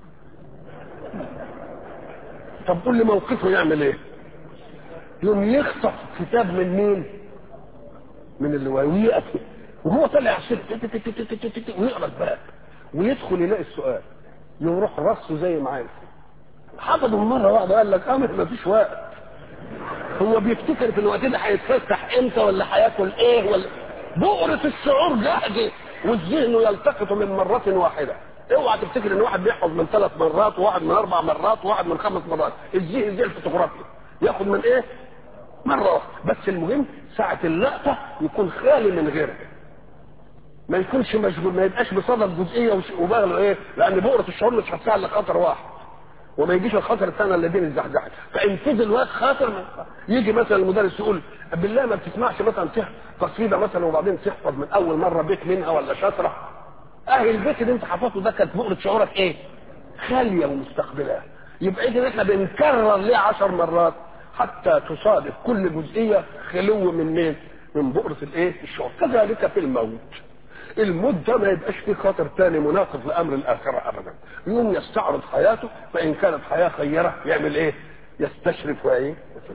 طب قول لي موقفه يعمل ايه يقوم يخطف كتاب من مين من اللي ويقف وهو طالع ست ويقرا الباب ويدخل يلاقي السؤال يروح رصه زي ما عايز حفظه مره واحده قال لك اه ما فيش وقت هو بيفتكر في الوقت ده هيتفتح امتى ولا هياكل ايه ولا بؤرة الشعور جاهزة والذهن يلتقط من مرة واحدة اوعى تفتكر ان واحد بيحفظ من ثلاث مرات وواحد من اربع مرات وواحد من خمس مرات الذهن زي الفوتوغرافيا ياخد من ايه مرة واحدة بس المهم ساعة اللقطة يكون خالي من غيرها ما يكونش مشغول ما يبقاش بصدد جزئية وبغله ايه لان بؤرة الشعور مش هتساعد لخطر واحد وما يجيش الخطر الثاني اللي بين الزحزحه فان فضل وقت خاطر يجي مثلا المدرس يقول بالله ما بتسمعش مثلا قصيده مثلا وبعدين تحفظ من اول مره بيت منها ولا شطره اهل البيت اللي انت حفظته ده كانت بؤره شعورك ايه؟ خاليه ومستقبلاه يبقى اذا احنا بنكرر ليه عشر مرات حتى تصادف كل جزئيه خلو من مين؟ من بؤره الايه؟ الشعور كذلك في الموت الموت ده ما يبقاش فيه خاطر تاني مناقض لامر الاخره ابدا يوم يستعرض حياته فان كانت حياه خيره يعمل ايه يستشرف وايه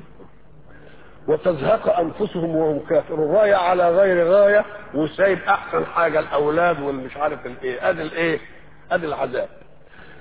وتزهق انفسهم وهم كافرون غايه على غير غايه وسايب احسن حاجه الاولاد والمش عارف الايه ادي الايه ادي العذاب